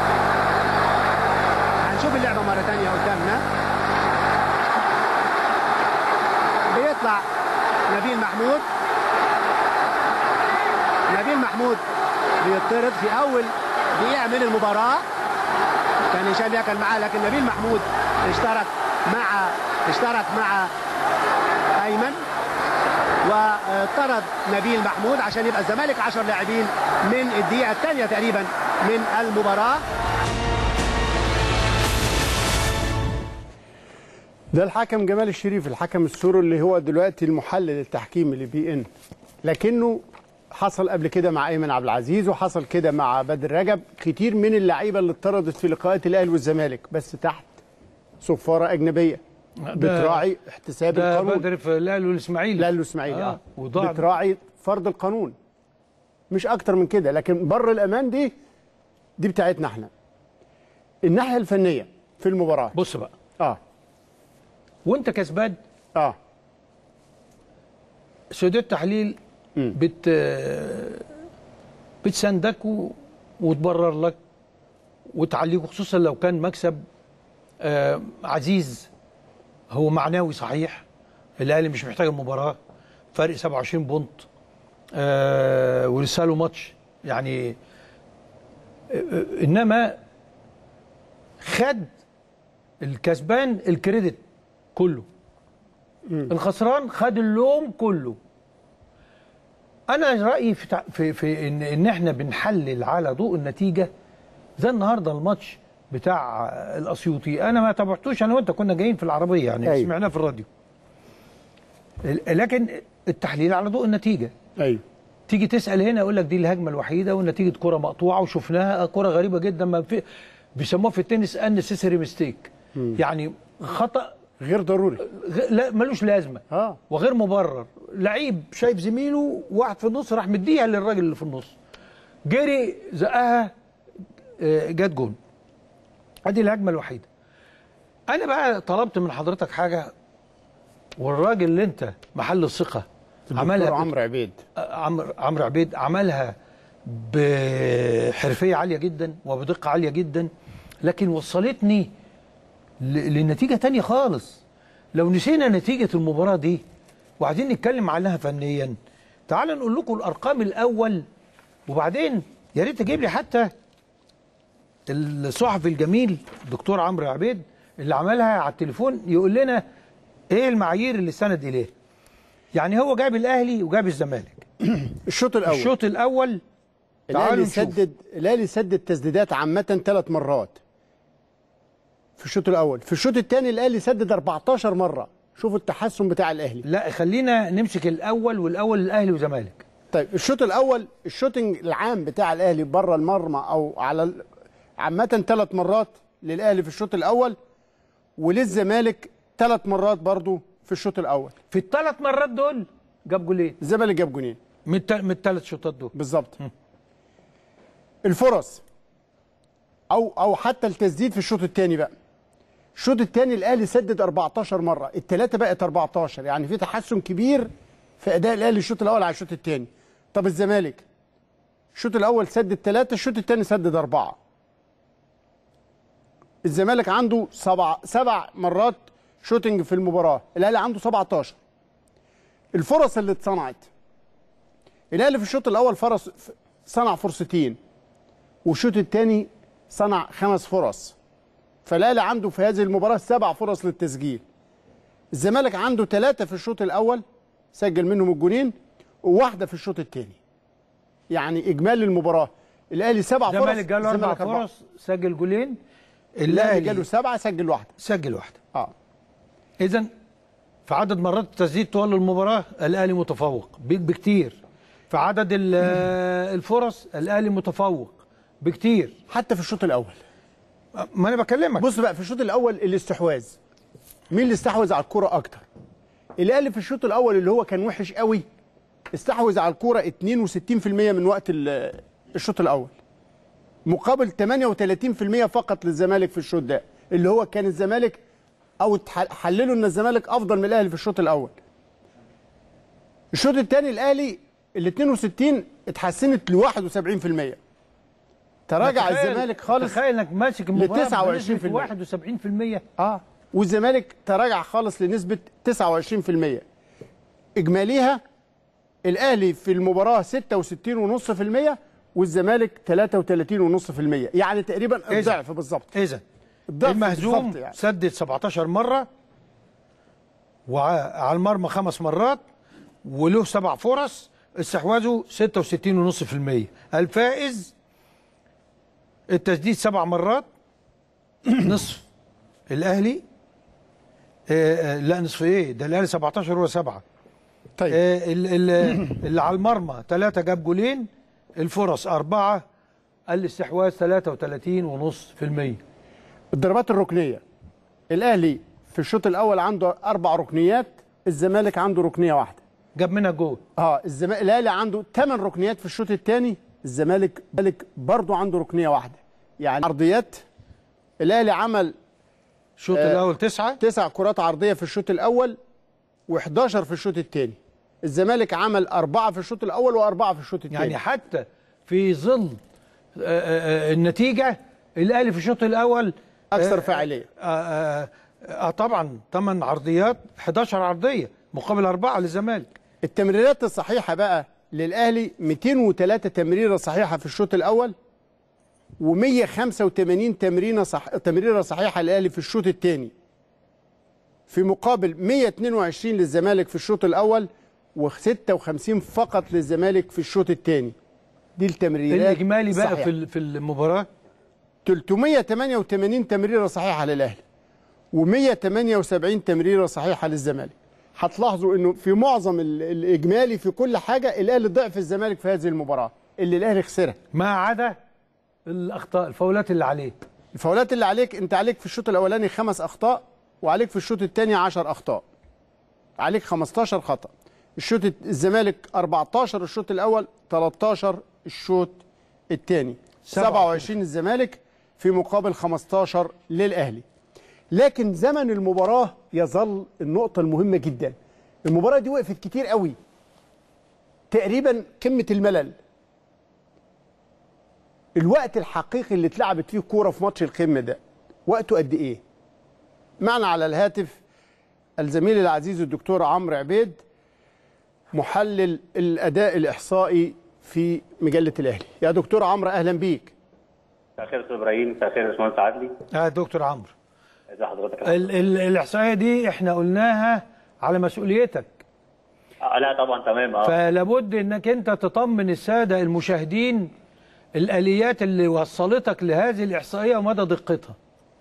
هنشوف اللعبه مره ثانيه قدامنا بيطلع نبيل محمود نبيل محمود بيطرد في اول دقيقه من المباراه كان هشام يكن معاه لكن نبيل محمود اشترك مع اشترك مع ايمن وطرد نبيل محمود عشان يبقى الزمالك 10 لاعبين من الدقيقه الثانيه تقريبا من المباراه ده الحكم جمال الشريف الحكم السوري اللي هو دلوقتي المحلل التحكيمي لبي ان لكنه حصل قبل كده مع ايمن عبد العزيز وحصل كده مع بدر رجب كتير من اللعيبه اللي اتطردت في لقاءات الاهلي والزمالك بس تحت صفاره اجنبيه بتراعي احتساب ده القانون بدر في الاهلي والاسماعيلي لا الاسماعيلي آه، اه, وضاع بتراعي فرض القانون مش اكتر من كده لكن بر الامان دي دي بتاعتنا احنا الناحيه الفنيه في المباراه بص بقى اه وانت كسبان اه سعوديه التحليل بت بتساندك و... وتبرر لك وتعليك خصوصا لو كان مكسب آه عزيز هو معنوي صحيح الاهلي مش محتاج المباراه فرق 27 بونت آه ولسه له ماتش يعني آه آه، انما خد الكسبان الكريدت كله الخسران خد اللوم كله انا رايي في تع- في, في ان ان احنا بنحلل على ضوء النتيجه زي النهارده الماتش بتاع الاسيوطي انا ما تابعتوش انا وانت كنا جايين في العربيه يعني أيوة. أيوه. سمعناه في الراديو ال- لكن التحليل على ضوء النتيجه ايوه تيجي تسال هنا يقول لك دي الهجمه الوحيده ونتيجه كره مقطوعه وشفناها كره غريبه جدا ما في بيسموها في التنس ان سيسري ميستيك يعني خطا غير ضروري غ... لا ملوش لازمه اه وغير مبرر لعيب شايف زميله واحد في النص راح مديها للراجل اللي في النص جري زقها آه، جت جون ادي الهجمه الوحيده انا بقى طلبت من حضرتك حاجه والراجل اللي انت محل الثقه عملها الدكتور عمرو عبيد عمرو عمرو عبيد عملها بحرفيه عاليه جدا وبدقه عاليه جدا لكن وصلتني ل- لنتيجه تانية خالص لو نسينا نتيجه المباراه دي وقاعدين نتكلم عنها فنيا تعال نقول لكم الارقام الاول وبعدين يا ريت تجيب لي حتى الصحفي الجميل الدكتور عمرو عبيد اللي عملها على التليفون يقول لنا ايه المعايير اللي استند اليه يعني هو جاب الاهلي وجاب الزمالك الشوط الاول الشوط الاول الاهلي تعالوا نشوف. سدد الاهلي سدد تسديدات عامه ثلاث مرات في الشوط الاول في الشوط الثاني الاهلي سدد 14 مره شوفوا التحسن بتاع الاهلي لا خلينا نمسك الاول والاول الاهلي وزمالك طيب الشوط الاول الشوتنج العام بتاع الاهلي بره المرمى او على ال- عامه ثلاث مرات للاهلي في الشوط الاول وللزمالك ثلاث مرات برضو في الشوط الاول في الثلاث مرات دول جاب جولين الزمالك جاب جولين من الت- من الثلاث شوطات دول بالظبط الفرص او او حتى التسديد في الشوط الثاني بقى الشوط الثاني الاهلي سدد 14 مره الثلاثه بقت 14 يعني في تحسن كبير في اداء الاهلي الشوط الاول على الشوط الثاني طب الزمالك الشوط الاول سدد ثلاثه الشوط الثاني سدد اربعه الزمالك عنده سبع سبع مرات شوتنج في المباراه الاهلي عنده 17 الفرص اللي اتصنعت الاهلي في الشوط الاول فرص صنع فرصتين والشوط الثاني صنع خمس فرص فالاهلي عنده في هذه المباراه سبع فرص للتسجيل الزمالك عنده ثلاثه في الشوط الاول سجل منهم الجونين وواحده في الشوط الثاني يعني اجمالي المباراه الاهلي سبع فرص الزمالك جاله اربع الزمالك أربعة. فرص سجل جولين الاهلي جاله سبعه سجل واحده سجل واحده اه اذا في عدد مرات التسديد طوال المباراه الاهلي متفوق ب- بكتير في عدد ال- الفرص الاهلي متفوق بكتير حتى في الشوط الاول ما انا بكلمك بص بقى في الشوط الاول الاستحواذ مين اللي استحوذ على الكرة اكتر الاهلي في الشوط الاول اللي هو كان وحش قوي استحوذ على الكرة 62% من وقت ال- الشوط الاول مقابل 38% فقط للزمالك في الشوط ده اللي هو كان الزمالك او اتح- حللوا ان الزمالك افضل من الاهلي في الشوط الاول الشوط الثاني الاهلي ال 62 اتحسنت ل 71% تراجع تخيل- الزمالك خالص تخيل انك ماسك المباراه 29% 71% اه والزمالك تراجع خالص لنسبه 29% اجماليها الاهلي في المباراه 66.5% والزمالك 33.5% يعني تقريبا الضعف بالظبط اذا الضعف المهزوم بالظبط يعني. سدد 17 مره وعلى المرمى خمس مرات وله سبع فرص استحواذه 66.5% الفائز التسديد سبع مرات نصف الاهلي آه آه لا نصف ايه ده الاهلي 17 هو سبعه طيب آه ال- ال- اللي على المرمى ثلاثه جاب جولين الفرص اربعه الاستحواذ 33.5% الضربات الركنيه الاهلي في الشوط الاول عنده اربع ركنيات الزمالك عنده ركنيه واحده جاب منها جول اه الزم... الاهلي عنده ثمان ركنيات في الشوط الثاني الزمالك الزمالك برضه عنده ركنيه واحده يعني عرضيات الاهلي عمل الشوط الاول تسعه تسع كرات عرضيه في الشوط الاول و11 في الشوط الثاني الزمالك عمل اربعه في الشوط الاول واربعه في الشوط الثاني يعني حتى في ظل آه، آه، آه، النتيجه الاهلي في الشوط الاول اكثر آه، فاعليه آه, آه, آه طبعا 8 عرضيات 11 عرضيه مقابل اربعه للزمالك التمريرات الصحيحه بقى للاهلي 203 تمريره صحيحه في الشوط الاول و185 تمريره صح... تمريره صحيحه للاهلي في الشوط الثاني في مقابل 122 للزمالك في الشوط الاول و56 فقط للزمالك في الشوط الثاني دي التمريرات الاجمالي بقى الصحيحة. في ال- في المباراه 388 تمريره صحيحه للاهلي و178 تمريره صحيحه للزمالك هتلاحظوا انه في معظم ال- الاجمالي في كل حاجه الاهلي ضعف الزمالك في هذه المباراه اللي الاهلي خسرها ما عدا الاخطاء الفاولات اللي عليه الفاولات اللي عليك انت عليك في الشوط الاولاني خمس اخطاء وعليك في الشوط الثاني 10 اخطاء عليك 15 خطا الشوط الت- الزمالك 14 الشوط الاول 13 الشوط الثاني 27 الزمالك في مقابل 15 للاهلي لكن زمن المباراه يظل النقطه المهمه جدا المباراه دي وقفت كتير قوي تقريبا قمه الملل الوقت الحقيقي اللي اتلعبت فيه كوره في ماتش القمه ده وقته قد ايه معنا على الهاتف الزميل العزيز الدكتور عمرو عبيد محلل الاداء الاحصائي في مجله الاهلي يا دكتور عمرو اهلا بيك مساء الخير استاذ ابراهيم مساء الخير يا باشمهندس عدلي اه دكتور عمرو ازي حضرتك يا ال- ال- الاحصائيه دي احنا قلناها على مسؤوليتك آه، لا طبعا تمام اه فلابد انك انت تطمن الساده المشاهدين الاليات اللي وصلتك لهذه الاحصائيه ومدى دقتها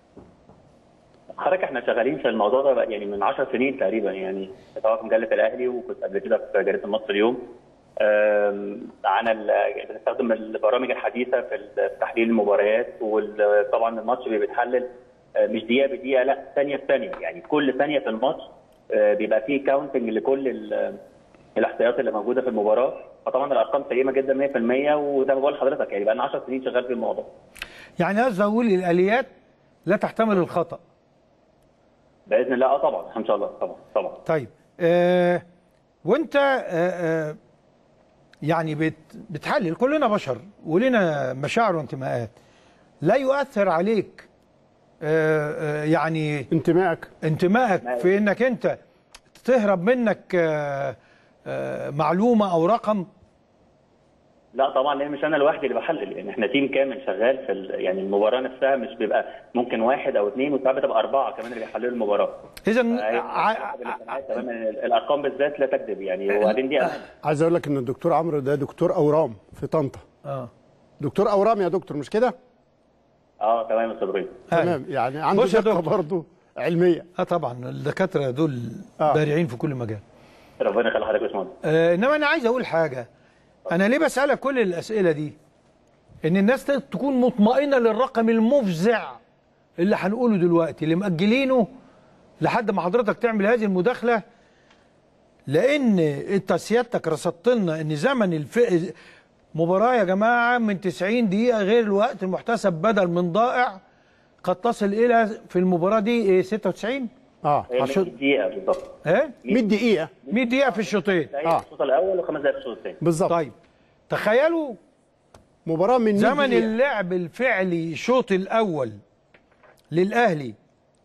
حضرتك احنا شغالين في الموضوع ده بقى يعني من 10 سنين تقريبا يعني طبعا في مجله الاهلي وكنت قبل كده في جريده مصر اليوم آم، عن ال- بنستخدم البرامج الحديثه في ال- في تحليل المباريات وطبعا الماتش بيتحلل آه، مش دقيقه بدقيقه لا ثانيه بثانيه يعني كل ثانيه في الماتش آه، بيبقى فيه كاونتنج لكل ال- الاحصائيات اللي موجوده في المباراه فطبعا الارقام سليمه جدا 100% وزي ما بقول لحضرتك يعني بقى لنا 10 سنين شغال في الموضوع يعني قصدي اقول الاليات لا تحتمل الخطا باذن الله اه طبعا ان شاء الله طبعا طبعا طيب آه وانت آه آه يعني بت بتحلل كلنا بشر ولنا مشاعر وانتماءات لا يؤثر عليك آه آه يعني انتمائك انتمائك في انك انت تهرب منك آه آه معلومه او رقم لا طبعا لان مش انا لوحدي اللي بحلل يعني احنا تيم كامل شغال في ال- يعني المباراه نفسها مش بيبقى ممكن واحد او اثنين وساعات بتبقى اربعه كمان اللي بيحللوا المباراه اذا تمام الارقام بالذات لا تكذب يعني وبعدين دي أمانة. عايز اقول لك ان الدكتور عمرو ده دكتور اورام في طنطا اه دكتور اورام يا دكتور مش كده اه تمام يا استاذ ابراهيم تمام يعني عنده بص يا دقه دكتور. برضه علميه اه طبعا الدكاتره دول آه. بارعين في كل مجال ربنا يخلي حضرتك يا باشمهندس آه انما انا عايز اقول حاجه انا ليه بسالك كل الاسئله دي ان الناس تكون مطمئنه للرقم المفزع اللي هنقوله دلوقتي اللي مأجلينه لحد ما حضرتك تعمل هذه المداخله لان انت سيادتك رصدت لنا ان زمن الف... مباراه يا جماعه من 90 دقيقه غير الوقت المحتسب بدل من ضائع قد تصل الى في المباراه دي إيه 96 اه هي 100 دقيقه بالظبط ايه 100 دقيقه 100 دقيقه في الشوطين اه في الشوط الاول وخمس دقائق في الشوط الثاني بالظبط طيب تخيلوا مباراه من 100 زمن دقيقة. اللعب الفعلي الشوط الاول للاهلي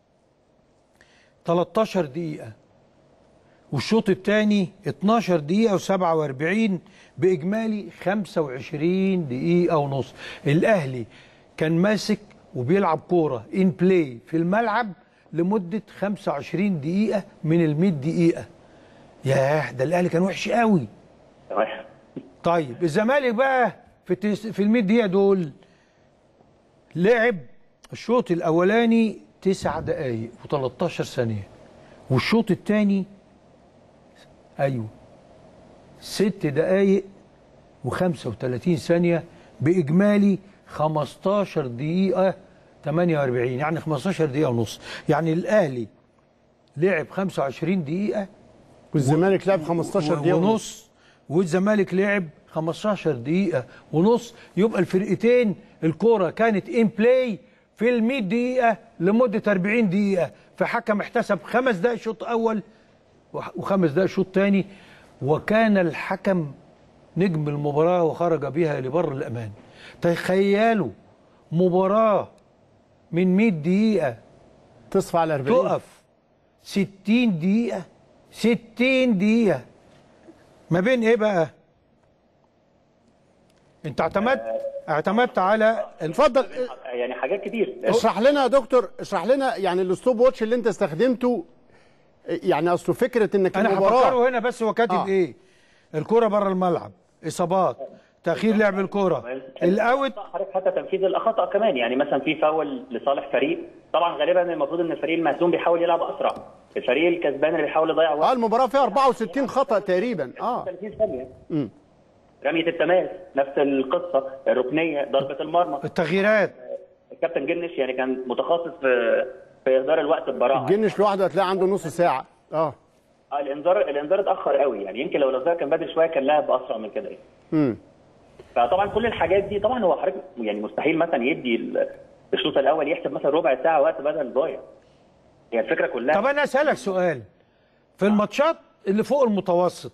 13 دقيقه والشوط الثاني 12 دقيقه و47 باجمالي 25 دقيقه ونص الاهلي كان ماسك وبيلعب كوره ان بلاي في الملعب لمده 25 دقيقه من ال 100 دقيقه ياه ده الاهلي كان وحش قوي تمام طيب الزمالك بقى في التس... في ال 100 دقيقه دول لعب الشوط الاولاني تسع دقائق و13 ثانيه والشوط الثاني ايوه ست دقائق و35 ثانيه باجمالي 15 دقيقه 48 يعني 15 دقيقه ونص يعني الاهلي لعب 25 دقيقه والزمالك لعب 15 دقيقة ونص والزمالك لعب 15 دقيقة ونص يبقى الفرقتين الكرة كانت ان بلاي في ال 100 دقيقة لمدة 40 دقيقة فحكم احتسب خمس دقائق شوط أول وح- وخمس دقائق شوط تاني وكان الحكم نجم المباراة وخرج بها لبر الأمان تخيلوا مباراة من 100 دقيقة تصفى على 40 تقف 60 دقيقة 60 دقيقة ما بين ايه بقى؟ انت اعتمدت اعتمدت على اتفضل يعني حاجات كتير اشرح لنا يا دكتور اشرح لنا يعني الستوب واتش اللي انت استخدمته يعني اصله فكره انك انا المباراه هفكره هنا بس هو كاتب آه. ايه؟ الكرة بره الملعب اصابات تاخير لعب الكرة الاوت حضرتك حتى تنفيذ الاخطاء كمان يعني مثلا في فاول لصالح فريق طبعا غالبا المفروض ان الفريق المهزوم بيحاول يلعب اسرع الفريق الكسبان اللي بيحاول يضيع اه وقت المباراه فيها 64 خطا تقريبا اه 30 ثانيه مم. رميه التماس نفس القصه الركنيه ضربه المرمى التغييرات الكابتن جنش يعني كان متخصص في في اهدار الوقت ببراعه الجنش لوحده هتلاقي عنده نص ساعه اه آه، الانذار الانذار اتاخر قوي يعني يمكن لو الانذار كان بدري شويه كان لعب اسرع من كده يعني. امم فطبعا كل الحاجات دي طبعا هو حضرتك يعني مستحيل مثلا يدي ال- الشوط الاول يحسب مثلا ربع ساعه وقت بدل ضايع هي الفكره كلها طب انا اسالك سؤال في الماتشات اللي فوق المتوسط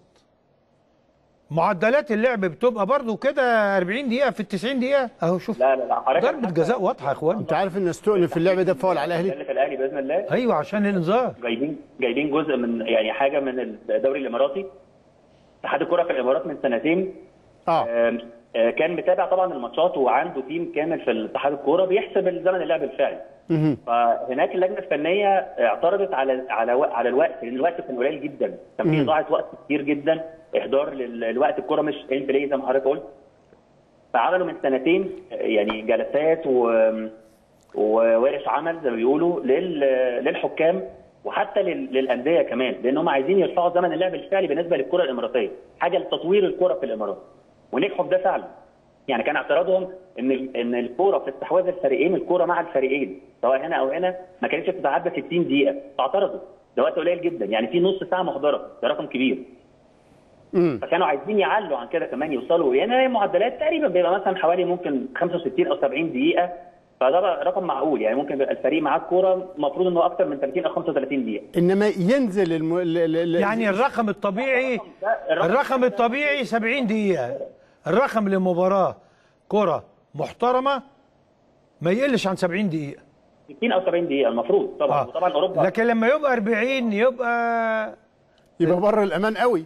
معدلات اللعب بتبقى برضو كده 40 دقيقة في ال 90 دقيقة اهو شوف لا لا لا حضرتك ضربة جزاء واضحة يا اخوان انت عارف ان استؤنف في اللعب ده فاول على الاهلي اللي في الاهلي باذن الله ايوه عشان الانذار جايبين جايبين جزء من يعني حاجه من الدوري الاماراتي اتحاد الكره في الامارات من سنتين اه آم، آه، كان متابع طبعا الماتشات وعنده تيم كامل في اتحاد الكوره بيحسب الزمن اللعب الفعلي مهم. فهناك اللجنه الفنيه اعترضت على على وق- على الوقت لان الوقت كان قليل جدا كان في مم. اضاعه وقت كتير جدا اهدار للوقت الكوره مش ان بلاي زي ما حضرتك قلت فعملوا من سنتين آه، يعني جلسات و وورش عمل زي ما بيقولوا لل... للحكام وحتى لل... للانديه كمان لان هم عايزين يرفعوا زمن اللعب الفعلي بالنسبه للكره الاماراتيه حاجه لتطوير الكره في الامارات ونجحوا في ده فعلا يعني كان اعتراضهم ان ال- ان الكوره في استحواذ الفريقين الكوره مع الفريقين سواء هنا او هنا ما كانتش بتتعدى 60 دقيقه فاعترضوا ده وقت قليل جدا يعني في نص ساعه مهدره ده رقم كبير امم فكانوا عايزين يعلوا عن كده كمان يوصلوا يعني هي معدلات تقريبا بيبقى مثلا حوالي ممكن 65 او 70 دقيقه فده بقى رقم معقول يعني ممكن يبقى الفريق معاه الكوره المفروض انه اكتر من 30 او 35 دقيقه انما ينزل الم... ال... ال... ال... يعني الرقم الطبيعي الرقم الطبيعي 70 دقيقة الرقم لمباراة كرة محترمة ما يقلش عن 70 دقيقة 60 او 70 دقيقه المفروض طبعا آه. وطبعا اوروبا لكن لما يبقى 40 يبقى يبقى بره الامان قوي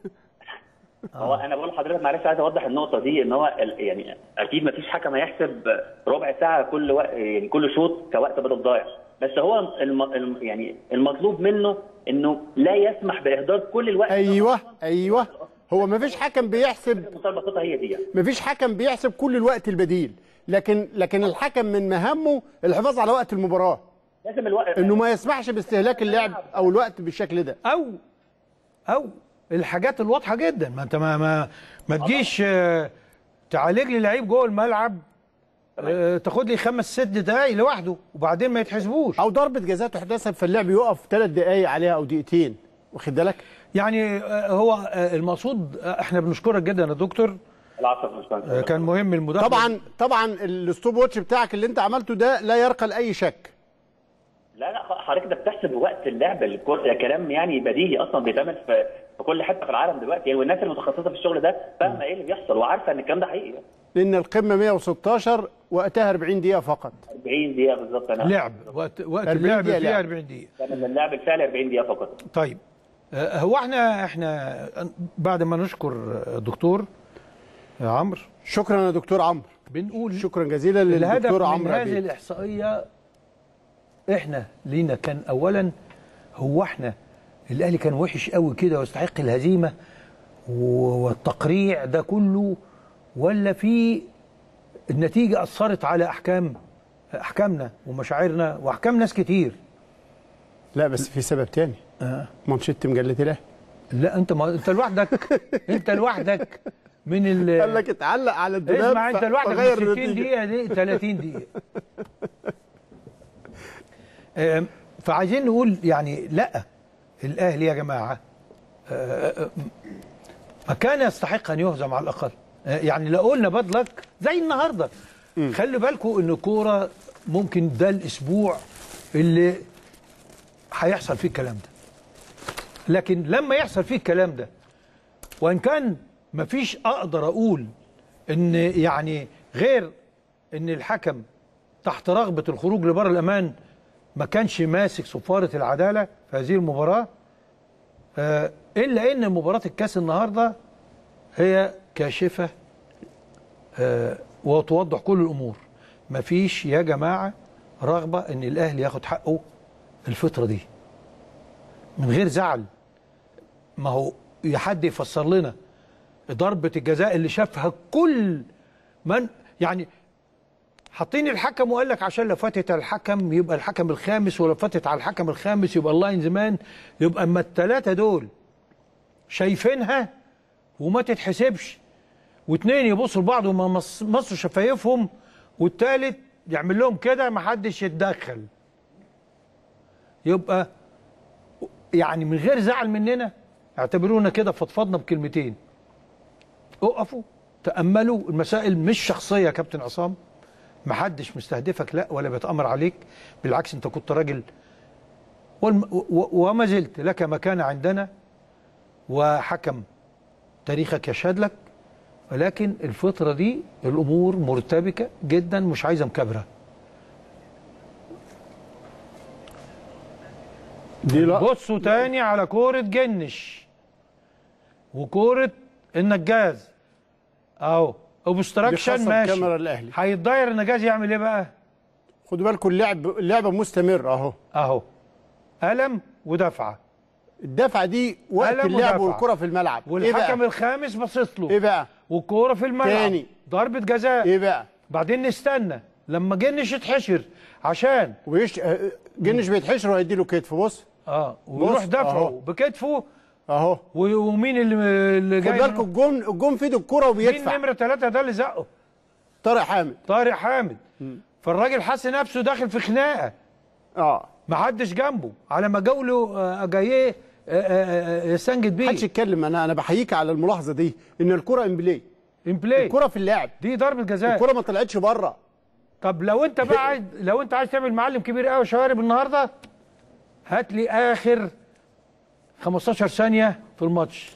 هو انا بقول لحضرتك معلش عايز اوضح النقطه دي ان هو ال- يعني اكيد ما فيش حكم هيحسب ربع ساعه كل وقت يعني كل شوط كوقت بدل ضايع بس هو الم... الم... يعني المطلوب منه انه لا يسمح باهدار كل الوقت ايوه ايوه هو ما فيش حكم بيحسب بمنتهى البساطه هي دي يعني. ما فيش حكم بيحسب كل الوقت البديل لكن لكن الحكم من مهامه الحفاظ على وقت المباراه لازم الوقت انه ما يسمحش باستهلاك اللعب او الوقت بالشكل ده او او الحاجات الواضحه جدا ما انت ما ما, ما تجيش آه، تعالج لي لعيب جوه الملعب آه، تاخد لي خمس ست دقايق لوحده وبعدين ما يتحسبوش او ضربه جزاء تحتسب فاللعب يقف ثلاث دقائق عليها او دقيقتين واخد بالك يعني آه، هو آه، المقصود آه، احنا بنشكرك جدا يا دكتور العصر مش آه، كان مهم المداخله طبعا طبعا الستوب واتش بتاعك اللي انت عملته ده لا يرقى لاي شك لا لا حضرتك ده بتحسب وقت اللعب الكور ده كلام يعني بديهي اصلا بيتعمل في في كل حته في العالم دلوقتي يعني والناس المتخصصه في الشغل ده فاهمه ايه اللي بيحصل وعارفه ان الكلام ده حقيقي لان القمه 116 وقتها 40 دقيقه فقط 40 دقيقه بالظبط انا لعب وقت وقت 40 اللعب دقيقة فيها لعب. 40 دقيقه كان اللعب الفعلي 40 دقيقه فقط طيب آه، هو احنا احنا بعد ما نشكر الدكتور عمرو شكرا يا دكتور عمرو بنقول شكرا جزيلا الهدف للدكتور من عمرو هذه عبيد الاحصائيه احنا لينا كان اولا هو احنا الاهلي كان وحش قوي كده ويستحق الهزيمه و- والتقريع ده كله ولا في النتيجه اثرت على احكام احكامنا ومشاعرنا واحكام ناس كتير لا بس في سبب تاني آه. مانشيت مجله الاهلي لا انت ما انت لوحدك انت لوحدك من ال قال لك اتعلق على الدولاب اسمع انت ف- لوحدك من فغير 60 النتيجة. دقيقه دي 30 دقيقه آم، فعايزين نقول يعني لا الاهلي يا جماعه آه، آه، ما كان يستحق ان يهزم على الاقل آه، يعني لو قلنا باد لك زي النهارده خلي بالكم ان الكوره ممكن ده الاسبوع اللي هيحصل فيه الكلام ده لكن لما يحصل فيه الكلام ده وان كان مفيش اقدر اقول ان يعني غير ان الحكم تحت رغبه الخروج لبر الامان ما كانش ماسك صفاره العداله في هذه المباراه آه، الا ان مباراه الكاس النهارده هي كاشفه آه، وتوضح كل الامور مفيش يا جماعه رغبه ان الاهلي ياخد حقه الفتره دي من غير زعل ما هو يا حد يفسر لنا ضربة الجزاء اللي شافها كل من يعني حاطين الحكم وقال لك عشان لو فاتت على الحكم يبقى الحكم الخامس ولو فاتت على الحكم الخامس يبقى اللاين زمان يبقى اما الثلاثة دول شايفينها وما تتحسبش واثنين يبصوا لبعض وما مص- مصوا شفايفهم والثالث يعمل لهم كده ما حدش يتدخل يبقى يعني من غير زعل مننا اعتبرونا كده فضفضنا بكلمتين اقفوا تأملوا المسائل مش شخصية يا كابتن عصام محدش مستهدفك لا ولا بيتأمر عليك بالعكس انت كنت راجل والم و- وما زلت لك مكانة عندنا وحكم تاريخك يشهد لك ولكن الفترة دي الأمور مرتبكة جدا مش عايزة مكابرة دي لا بصوا تاني على كورة جنش وكورة النجاز اهو اوبستراكشن بيخصم ماشي كاميرا الأهلي. هيتضاير النجاز يعمل ايه بقى؟ خدوا بالكم اللعب اللعبه مستمره اهو اهو قلم ودفعه الدفعه دي وقت قلم اللعب ودفعة. والكره في الملعب والحكم ايه الخامس باصص له ايه بقى والكوره في الملعب تاني. ضربه جزاء ايه بقى بعدين نستنى لما جنش يتحشر عشان وبيش آه، جنش بيتحشر وهيدي له كتف بص اه ويروح بص، دفعه أهو. بكتفه اهو ومين اللي اللي خد جاي بالكم الجون الجون في ايده الكوره مين وبيدفع نمره ثلاثه ده اللي زقه طارق حامد طارق حامد فالراجل حس نفسه داخل في خناقه اه ما حدش جنبه على ما جوله آه، جايه آه، آه، آه، يستنجد بيه محدش يتكلم انا انا بحييك على الملاحظه دي ان الكره ان بلاي ان بلاي الكره في اللعب دي ضربه جزاء الكره ما طلعتش بره طب لو انت بقى عايز لو انت عايز تعمل معلم كبير قوي شوارب النهارده هات لي اخر 15 ثانيه في الماتش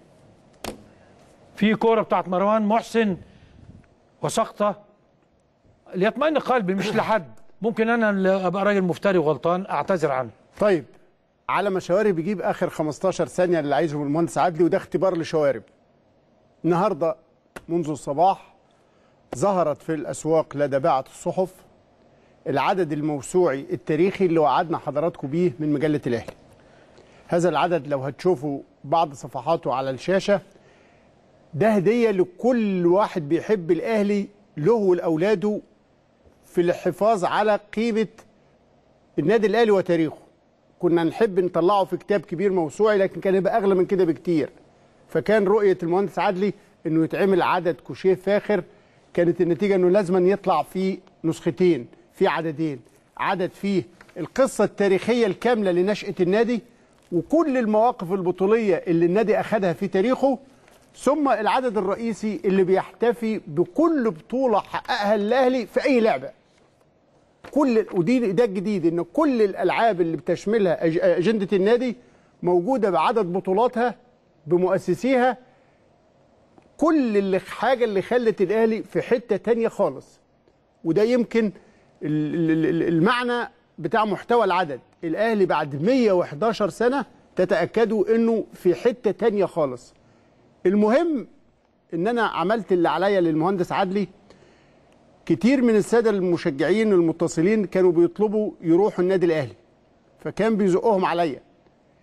في كوره بتاعت مروان محسن وسقطه ليطمئن قلبي مش لحد ممكن انا اللي ابقى راجل مفتري وغلطان اعتذر عنه طيب على ما شوارب بيجيب اخر 15 ثانيه اللي عايزهم المهندس عدلي وده اختبار لشوارب النهارده منذ الصباح ظهرت في الاسواق لدى باعة الصحف العدد الموسوعي التاريخي اللي وعدنا حضراتكم بيه من مجله الاهلي هذا العدد لو هتشوفوا بعض صفحاته على الشاشه ده هديه لكل واحد بيحب الاهلي له ولاولاده في الحفاظ على قيمه النادي الاهلي وتاريخه كنا نحب نطلعه في كتاب كبير موسوعي لكن كان يبقى اغلى من كده بكتير فكان رؤيه المهندس عدلي انه يتعمل عدد كوشيه فاخر كانت النتيجه انه لازما يطلع في نسختين في عددين عدد فيه القصه التاريخيه الكامله لنشاه النادي وكل المواقف البطوليه اللي النادي اخذها في تاريخه ثم العدد الرئيسي اللي بيحتفي بكل بطوله حققها الاهلي في اي لعبه كل ودي ده الجديد ان كل الالعاب اللي بتشملها أج- اجنده النادي موجوده بعدد بطولاتها بمؤسسيها كل اللي حاجه اللي خلت الاهلي في حته تانية خالص وده يمكن ال- ال- ال- المعنى بتاع محتوى العدد الاهلي بعد 111 سنه تتاكدوا انه في حته تانية خالص المهم ان انا عملت اللي عليا للمهندس عدلي كتير من الساده المشجعين المتصلين كانوا بيطلبوا يروحوا النادي الاهلي فكان بيزقهم عليا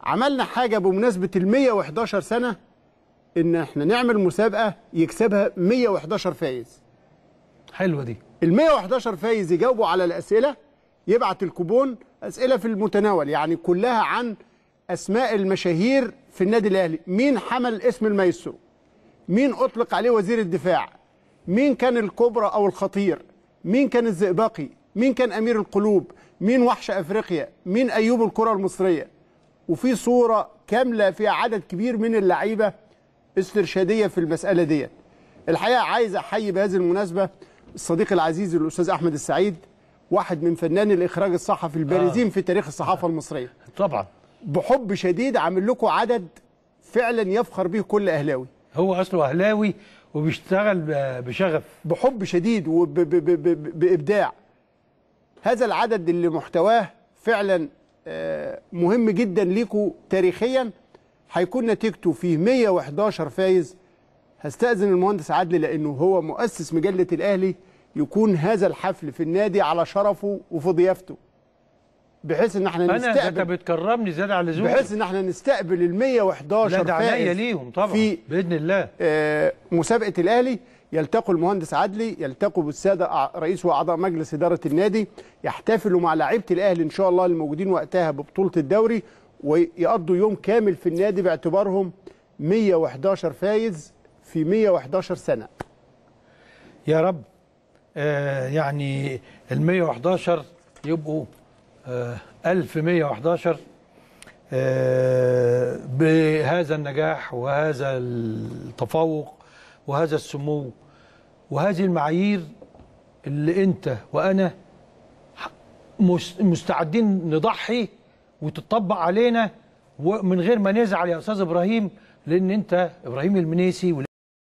عملنا حاجه بمناسبه ال 111 سنه ان احنا نعمل مسابقه يكسبها 111 فايز حلوه دي ال 111 فايز يجاوبوا على الاسئله يبعت الكوبون اسئله في المتناول يعني كلها عن اسماء المشاهير في النادي الاهلي مين حمل اسم المايسترو مين اطلق عليه وزير الدفاع مين كان الكبرى او الخطير مين كان الزئبقي مين كان امير القلوب مين وحش افريقيا مين ايوب الكره المصريه وفي صوره كامله فيها عدد كبير من اللعيبه استرشاديه في المساله ديت الحقيقه عايز احيي بهذه المناسبه الصديق العزيز الاستاذ احمد السعيد واحد من فنان الاخراج الصحفي البارزين في تاريخ الصحافه المصريه طبعا بحب شديد عامل لكم عدد فعلا يفخر به كل اهلاوي هو اصله اهلاوي وبيشتغل ب- بشغف بحب شديد وبابداع هذا العدد اللي محتواه فعلا آه، مهم جدا ليكم تاريخيا هيكون نتيجته فيه 111 فايز هستأذن المهندس عدلي لأنه هو مؤسس مجلة الأهلي يكون هذا الحفل في النادي على شرفه وفي ضيافته بحيث ان احنا انا ده انت نستقبل بتكرمني زياده على اللزوم بحيث ان احنا نستقبل ال 111 لا ده عناية فائز ليهم طبعا في باذن الله آه، مسابقه الاهلي يلتقوا المهندس عدلي يلتقوا بالساده أع- رئيس واعضاء مجلس اداره النادي يحتفلوا مع لاعيبه الاهلي ان شاء الله الموجودين وقتها ببطوله الدوري ويقضوا يوم كامل في النادي باعتبارهم 111 فايز في 111 سنه يا رب آه يعني ال 111 يبقوا آه 1111 آه بهذا النجاح وهذا التفوق وهذا السمو وهذه المعايير اللي انت وانا ح- مس- مستعدين نضحي وتطبق علينا ومن غير ما نزعل يا استاذ ابراهيم لان انت ابراهيم المنيسي